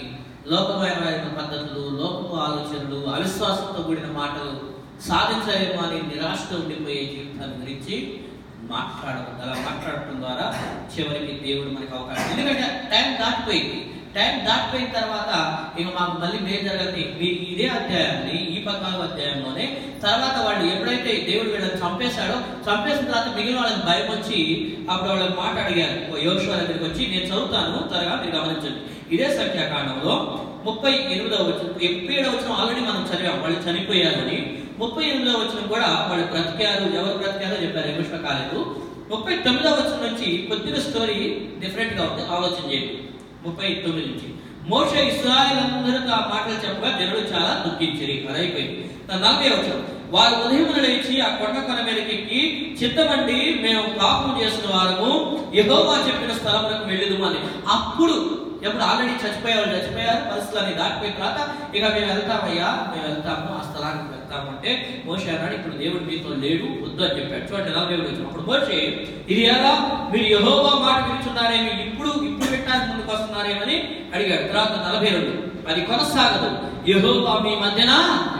లోకమైన పద్ధతులు లోకపు ఆలోచనలు అవిశ్వాసంతో కూడిన మాటలు సాధించలేము అని నిరాశతో ఉండిపోయే జీవితాన్ని గురించి మాట్లాడదు అలా మాట్లాడటం ద్వారా చివరికి దేవుడు మనకు అవకాశం ఎందుకంటే టైం దాటిపోయింది టైం దాటిపోయిన తర్వాత ఇక మాకు మళ్ళీ మేలు జరగదు మీ- ఇదే అధ్యాయాన్ని ఈ పద్నాలుగు అధ్యాయంలోనే తర్వాత వాళ్ళు ఎప్పుడైతే దేవుడు వీళ్ళని చంపేశాడో చంపేసిన తర్వాత మిగిలిన వాళ్ళకి భయం వచ్చి అప్పుడు వాళ్ళకి మాట అడిగారు ఓ యోషువ దగ్గరికి వచ్చి నేను చదువుతాను త్వరగా మీరు గమనించండి ఇదే సంఖ్యాకాండంలో ముప్పై ఎనిమిదవ వచ్చిన ముప్పై ఏడవ వచ్చిన ఆల్రెడీ మనం చదివాం వాళ్ళు చనిపోయారని ముప్పై ఎనిమిదవ వచ్చిన కూడా వాళ్ళు బ్రతికారు ఎవరు బ్రతికారో చెప్పారు యముష్మ కాలేదు ముప్పై తొమ్మిదవ వచ్చిన నుంచి కొద్దిగా స్టోరీ డిఫరెంట్ గా ఉంది ఆలోచన చేయండి ముప్పై తొమ్మిది నుంచి మోష ఇస్రాయల్ అందరితో ఆ మాటలు చెప్పగా జనులు చాలా దుఃఖించిరి అది అయిపోయింది దాని నలభై వచ్చిన వారు ఉదయం లేచి ఆ కొండ కొన మీదకి ఎక్కి చిత్తమండి మేము పాపం చేసిన వారము యెహోవా చెప్పిన స్థలములకు వెళ్ళదు అని అప్పుడు ఎప్పుడు ఆల్రెడీ చచ్చిపోయారు చచ్చిపోయారు పరిస్థితులు అని దాటిపోయిన తర్వాత ఇక మేము వెళ్తామయ్యా మేము వెళ్తాము ఆ స్థలానికి వెళ్తాము అంటే మోషే అన్నాడు ఇప్పుడు దేవుడు మీతో లేడు వద్దు అని చెప్పాడు చూడండి నలభై ఏడు వచ్చిన అప్పుడు మోషే ఇది ఎలా మీరు యహోవా మాట వింటున్నారేమి ఇప్పుడు ఇప్పుడు పెట్టడానికి ముందుకు వస్తున్నారేమని అడిగాడు తర్వాత నలభై రెండు అది కొనసాగదు యహోవా మీ మధ్యన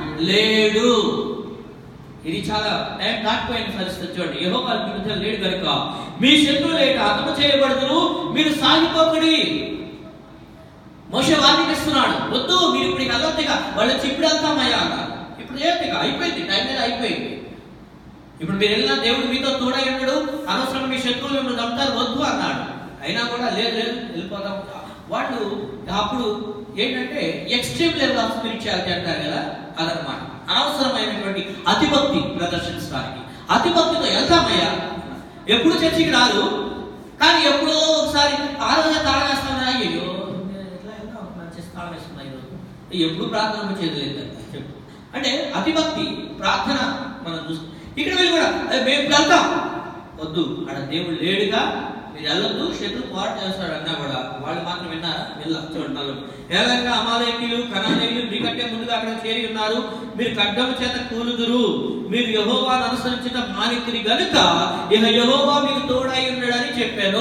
లేడు ఇది చాలా టైం దాటిపోయిన పరిస్థితి చూడండి యహోవా మీ మధ్య లేడు కనుక మీ శత్రువు లేక హతము చేయబడుతురు మీరు సాగిపోకడి మోషే వార్నింగ్ ఇస్తున్నాడు వద్దు మీరు ఇప్పుడు ఇక అదొద్దిగా వాళ్ళు వచ్చి ఇప్పుడు వెళ్తామయ్యా అన్నారు ఇప్పుడు ఏంటిగా అయిపోయింది టైం మీద అయిపోయింది ఇప్పుడు మీరు వెళ్ళినా దేవుడు మీతో తోడై ఉన్నాడు అనవసరం మీ శత్రువులు మిమ్మల్ని చంపుతారు వద్దు అన్నాడు అయినా కూడా లేదు లేదు వెళ్ళిపోతాం వాళ్ళు అప్పుడు ఏంటంటే ఎక్స్ట్రీమ్ లెవెల్ ఆఫ్ స్పిరిచువాలిటీ అంటారు కదా అదనమాట అనవసరమైనటువంటి అతిభక్తి ప్రదర్శించడానికి అతిభక్తితో వెళ్తామయ్యా ఎప్పుడు చర్చికి రాదు కానీ ఎప్పుడో ఒకసారి ఆ రోజు తాళం వేస్తామని అయ్యో నేను ఎట్లా వెళ్తాం మంచి తాళం వేస్తున్నా ఈరోజు ఎప్పుడు ప్రార్థన చేయలేదు చెప్పు అంటే అతిభక్తి ప్రార్థన మనం చూస్తాం ఇక్కడ వీళ్ళు కూడా "అరే, మేము ఇప్పుడు వెళ్తాం వద్దు అక్కడ దేవుడు లేడుగా మీరు వెళ్ళొద్దు శత్రు పోరాటం చేస్తాడు అన్నా కూడా వాళ్ళు మాత్రం విన్నారా వెళ్ళ చూడండి ఏదైనా అమాలయకులు కణాలయులు మీకంటే ముందుగా అక్కడ చేరి ఉన్నారు మీరు ఖడ్గము చేత కూలుదురు మీరు యహోవాను అనుసరించడం మానితిరి గనుక ఇక యహోవా మీకు తోడై ఉన్నాడని చెప్పాను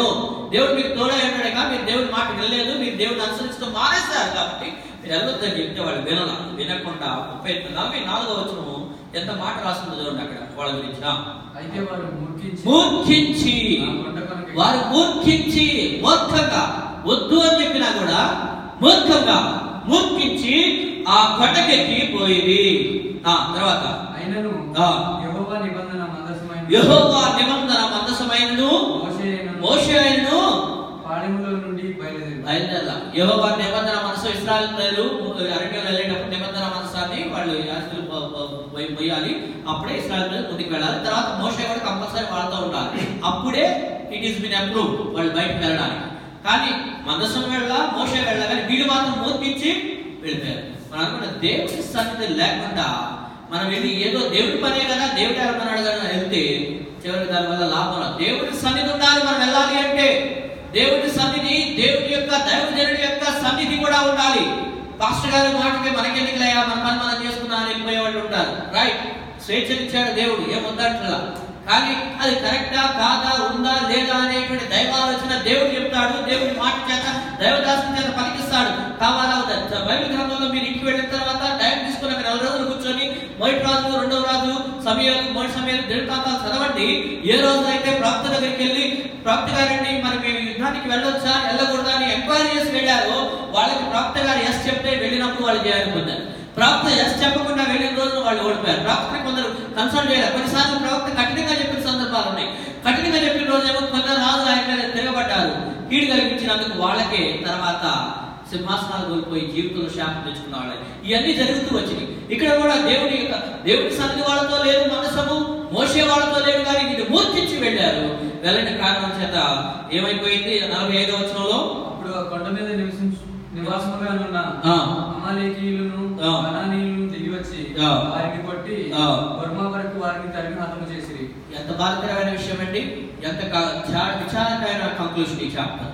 దేవుడు మీకు తోడై ఉన్నాడు కానీ మీరు దేవుడి మాట వినలేదు మీరు దేవుడిని అనుసరించడం మానేస్తారు కాబట్టి మీరు వెళ్ళొద్దని చెప్తే వాళ్ళు వినల వినకుండా ముప్పై నలభై నాలుగో వచ్చిన ఎంత మాట రాస్తుందో చూడండి అక్కడ వాళ్ళ గురించి ఆ. అయితే వారు మూర్ఖించి మూర్ఖించి ఆ కొండ కొనకి వారు మూర్ఖించి మూర్ఖంగా వద్దు అని చెప్పినా కూడా మూర్ఖంగా మూర్ఖించి ఆ కొండకెక్కి పోయింది ఆ తర్వాత అయినను ఆ. యెహోవా నిబంధన మందసమైన యెహోవా నిబంధన మందసమైనను మోషేయను మోషే అయినను పాళెములో నుండి బయలుదేరి బయలుదేరాల యెహోవా నిబంధన మనసు ఇస్రాయల్ ప్రజలు అరణ్యంలో వెళ్ళేటప్పుడు నిబంధన మనసాన్ని వాళ్ళు యాజకులు పో- పో- పోయి- పోయాలి అప్పుడే ఇస్రాయల్ ప్రజలు ముందుకు వెళ్ళాలి తర్వాత మోషే కూడా కంపల్సరీ వాళ్ళతో ఉండాలి అప్పుడే ఇట్ ఈస్ బిన్ అప్రూవ్ వాళ్ళు బయటకు వెళ్ళడానికి కానీ మందసం వెళ్ళ మోషే వెళ్ళ కానీ వీళ్ళు మాత్రం మూర్పించి వెళ్ళిపోయారు మనం అనుకున్న దేవుడి సన్నిధి లేకుండా మనం వెళ్ళి ఏదో దేవుడి పనే కదా దేవుడు ఎవరన్నాడు కదా వెళ్తే చివరికి దాని వల్ల లాభం రాదు. దేవుడి సన్నిధి ఉండాలి మనం వెళ్ళాలి అంటే దేవుడి సన్నిధి దేవుడి యొక్క దైవజనుడి యొక్క సన్నిధి కూడా ఉండాలి పాస్టర్ గారి మాటకి మనకెందుకులయ్యా మన పని మనం చేసుకున్నా అని వెళ్ళిపోయే వాళ్ళు ఉంటారు రైట్ స్వేచ్ఛనిచ్చాడు దేవుడు ఏం వద్దంటలా కానీ అది కరెక్టా కాదా ఉందా లేదా అనేటువంటి దైవాలోచన దేవుడు చెప్తాడు దేవుడి మాట చేత దైవదాసం చేత పలికిస్తాడు కావాలా వద్దా బైబిల్ గ్రంథంలో మీరు ఇంటికి వెళ్ళిన తర్వాత టైం తీసుకుని అక్కడ నెల రోజులు కూర్చొని మొదటి రాజు రెండవ రాజు సమయాలు మొదటి సమయాలు దృఢకాంతాలు చదవండి ఏ రోజు అయితే ప్రాప్త దగ్గరికి వెళ్ళి ప్రాప్త గారండి మరి మేము యుద్ధానికి వెళ్ళొచ్చా వెళ్ళకూడదా అని ఎంక్వైరీ చేసి వెళ్ళారో వాళ్ళకి ప్రాప్త గారు ఎస్ చెప్తే వెళ్ళినప్పుడు వాళ్ళు చేయాలి పొందారు ప్రాప్త ఎస్ చెప్పకుండా వెళ్ళిన రోజున వాళ్ళు ఓడిపోయారు ప్రాప్తని కొందరు కన్సల్ట్ చేయాలి కొన్నిసార్లు ప్రవక్త కఠినంగా చెప్పిన సందర్భాలు ఉన్నాయి కఠినంగా చెప్పిన రోజేమో కొందరు రాజు ఆయన మీద తిరగబడ్డారు కీడు కలిగించినందుకు వాళ్ళకే తర్వాత సింహాసనాలు కోల్పోయి జీవితంలో శాపం తెచ్చుకున్న వాళ్ళే ఇవన్నీ జరుగుతూ వచ్చినాయి ఇక్కడ కూడా దేవుని యొక్క దేవుని సన్నిధి వాళ్ళతో లేదు మనసము మోసే వాళ్ళతో లేదు కానీ వీళ్ళు మూర్తించి వెళ్ళారు వెళ్ళని కారణం చేత ఏమైపోయింది నలభై ఐదో వచనంలో అప్పుడు ఆ కొండ మీద నివసించు నివాసముగా ఉన్న ఆ. అమాలేకీయులను ఆ. కనానీయులను దిగి వచ్చి ఆ. వారిని కొట్టి ఆ. బర్మా వరకు వారిని తరిమి హతము చేసిరి ఎంత బాధకరమైన విషయం అండి ఎంత కా- చా- విచారకరమైన కంక్లూషన్ ఈ చాప్టర్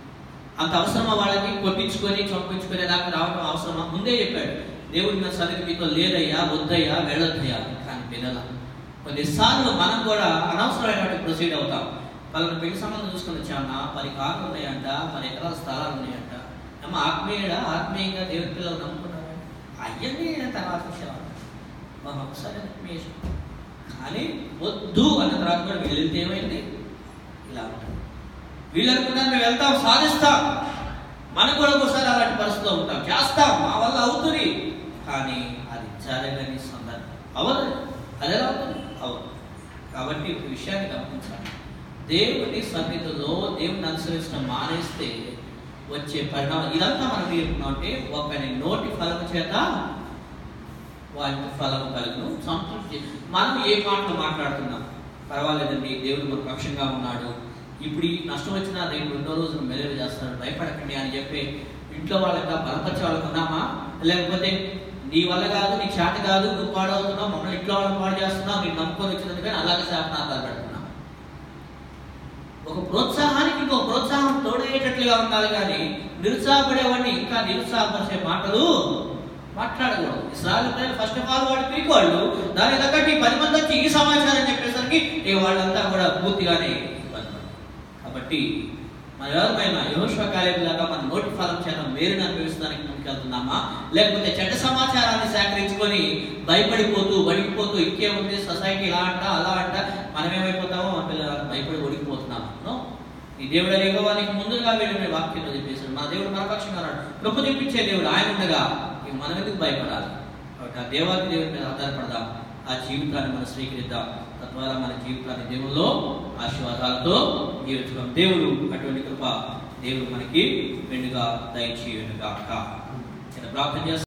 అంత అవసరమా వాళ్ళకి కొట్టించుకొని చంపించుకునే దాకా రావడం అవసరమా ముందే చెప్పాడు దేవుడి మీద సన్నిధి మీతో లేదయ్యా వద్దయ్యా వెళ్ళొద్దయ్యా కానీ వినల కొన్నిసార్లు మనం కూడా అనవసరమైనటువంటి ప్రొసీడ్ అవుతాం వాళ్ళని పెళ్లి సంబంధం చూసుకొని వచ్చామన్నా పది కార్లు ఉన్నాయంట పది ఎకరాల స్థలాలు ఉన్నాయంట అమ్మ ఆత్మీయుడ ఆత్మీయంగా దేవుడి పిల్లలు నమ్ముకున్నారా అయ్యన్నీ తర్వాత విషయం మనం ఒకసారి ఆత్మీయ కానీ వద్దు అన్న తర్వాత కూడా వీళ్ళు వెళ్తే ఏమైంది ఇలా ఉంటుంది వీళ్ళు అనుకున్నారు మేము వెళ్తాం సాధిస్తాం మనం కూడా ఒకసారి అలాంటి పరిస్థితిలో ఉంటాం చేస్తాం మా వల్ల అవుతుంది కానీ అది జరగని సందర్భం అవదు అది ఎలా అవుతుంది అవదు కాబట్టి ఒక విషయాన్ని గమనించాలి దేవుని సన్నిధిలో దేవుని అనుసరించడం మానేస్తే వచ్చే పరిణామం ఇదంతా మనం నేర్పుకున్నాం అంటే ఒకని నోటి ఫలము చేత వాటి ఫలము కలుగును సంతృప్తి మనం ఏ మాటలు మాట్లాడుతున్నాం పర్వాలేదండి దేవుడు మన పక్షంగా ఉన్నాడు ఇప్పుడు ఈ నష్టం వచ్చినా రేపు రెండో రోజున మెలవ చేస్తాడు భయపడకండి అని చెప్పి ఇంట్లో వాళ్ళకి బలపరిచే వాళ్ళకి ఉన్నామా లేకపోతే నీ వల్ల కాదు నీ చేత కాదు నువ్వు పాడవుతున్నావు మమ్మల్ని ఇంట్లో వాళ్ళని పాడు చేస్తున్నావు నీకు నమ్ముకొని వచ్చినందుకని అలాగే శాపనార్థాలు పెడుతున్నావు ఒక ప్రోత్సాహానికి ఇంకో ప్రోత్సాహం తోడయ్యేటట్లుగా ఉండాలి కానీ నిరుత్సాహపడేవాడిని ఇంకా నిరుత్సాహపరిచే మాటలు మాట్లాడకూడదు ఇస్రాయల్ ప్రజలు ఫస్ట్ ఆఫ్ ఆల్ వాడు పీక్ వాళ్ళు దానికి తగ్గట్టు ఈ పది మంది వచ్చి ఈ సమాచారం చెప్పేసరికి ఇక వాళ్ళంతా కూడా పూర్తిగానే ఇబ్బంది పడతారు. కాబట్టి మన ఎవరిమైనా యోశ్వ లాగా మన నోటి ఫలం చేత మేరుని అనుభవిస్తానికి ముందుకెళ్తున్నామా లేకపోతే చెడ్డ సమాచారాన్ని సేకరించుకొని భయపడిపోతూ వణికిపోతూ ఇంకేముంది సొసైటీ ఇలా అంట అలా అంట మనం ఏమైపోతామో మన పిల్లలకు భయపడి ఒడిగిపోతున్నామా నో ఈ దేవుడు అనేవానికి ముందుగా వీళ్ళు వాక్యంలో చెప్పేశాడు మన దేవుడు మన పక్షంగా ఉన్నాడు కృప తెప్పించే దేవుడు ఆయన ఉండగా ఇక మనం ఎందుకు భయపడాలి కాబట్టి ఆ దేవాది దేవుడి మీద ఆధారపడదాం ఆ జీవితాన్ని మనం స్వీకరిద్దాం తద్వారా మన జీవితాన్ని దేవుల్లో ఆశీర్వాదాలతో జీవించడం దేవుడు అటువంటి కృప దేవుడు మనకి మెండుగా దయచేయునుగాక చిన్న ప్రార్థన చేస్తాం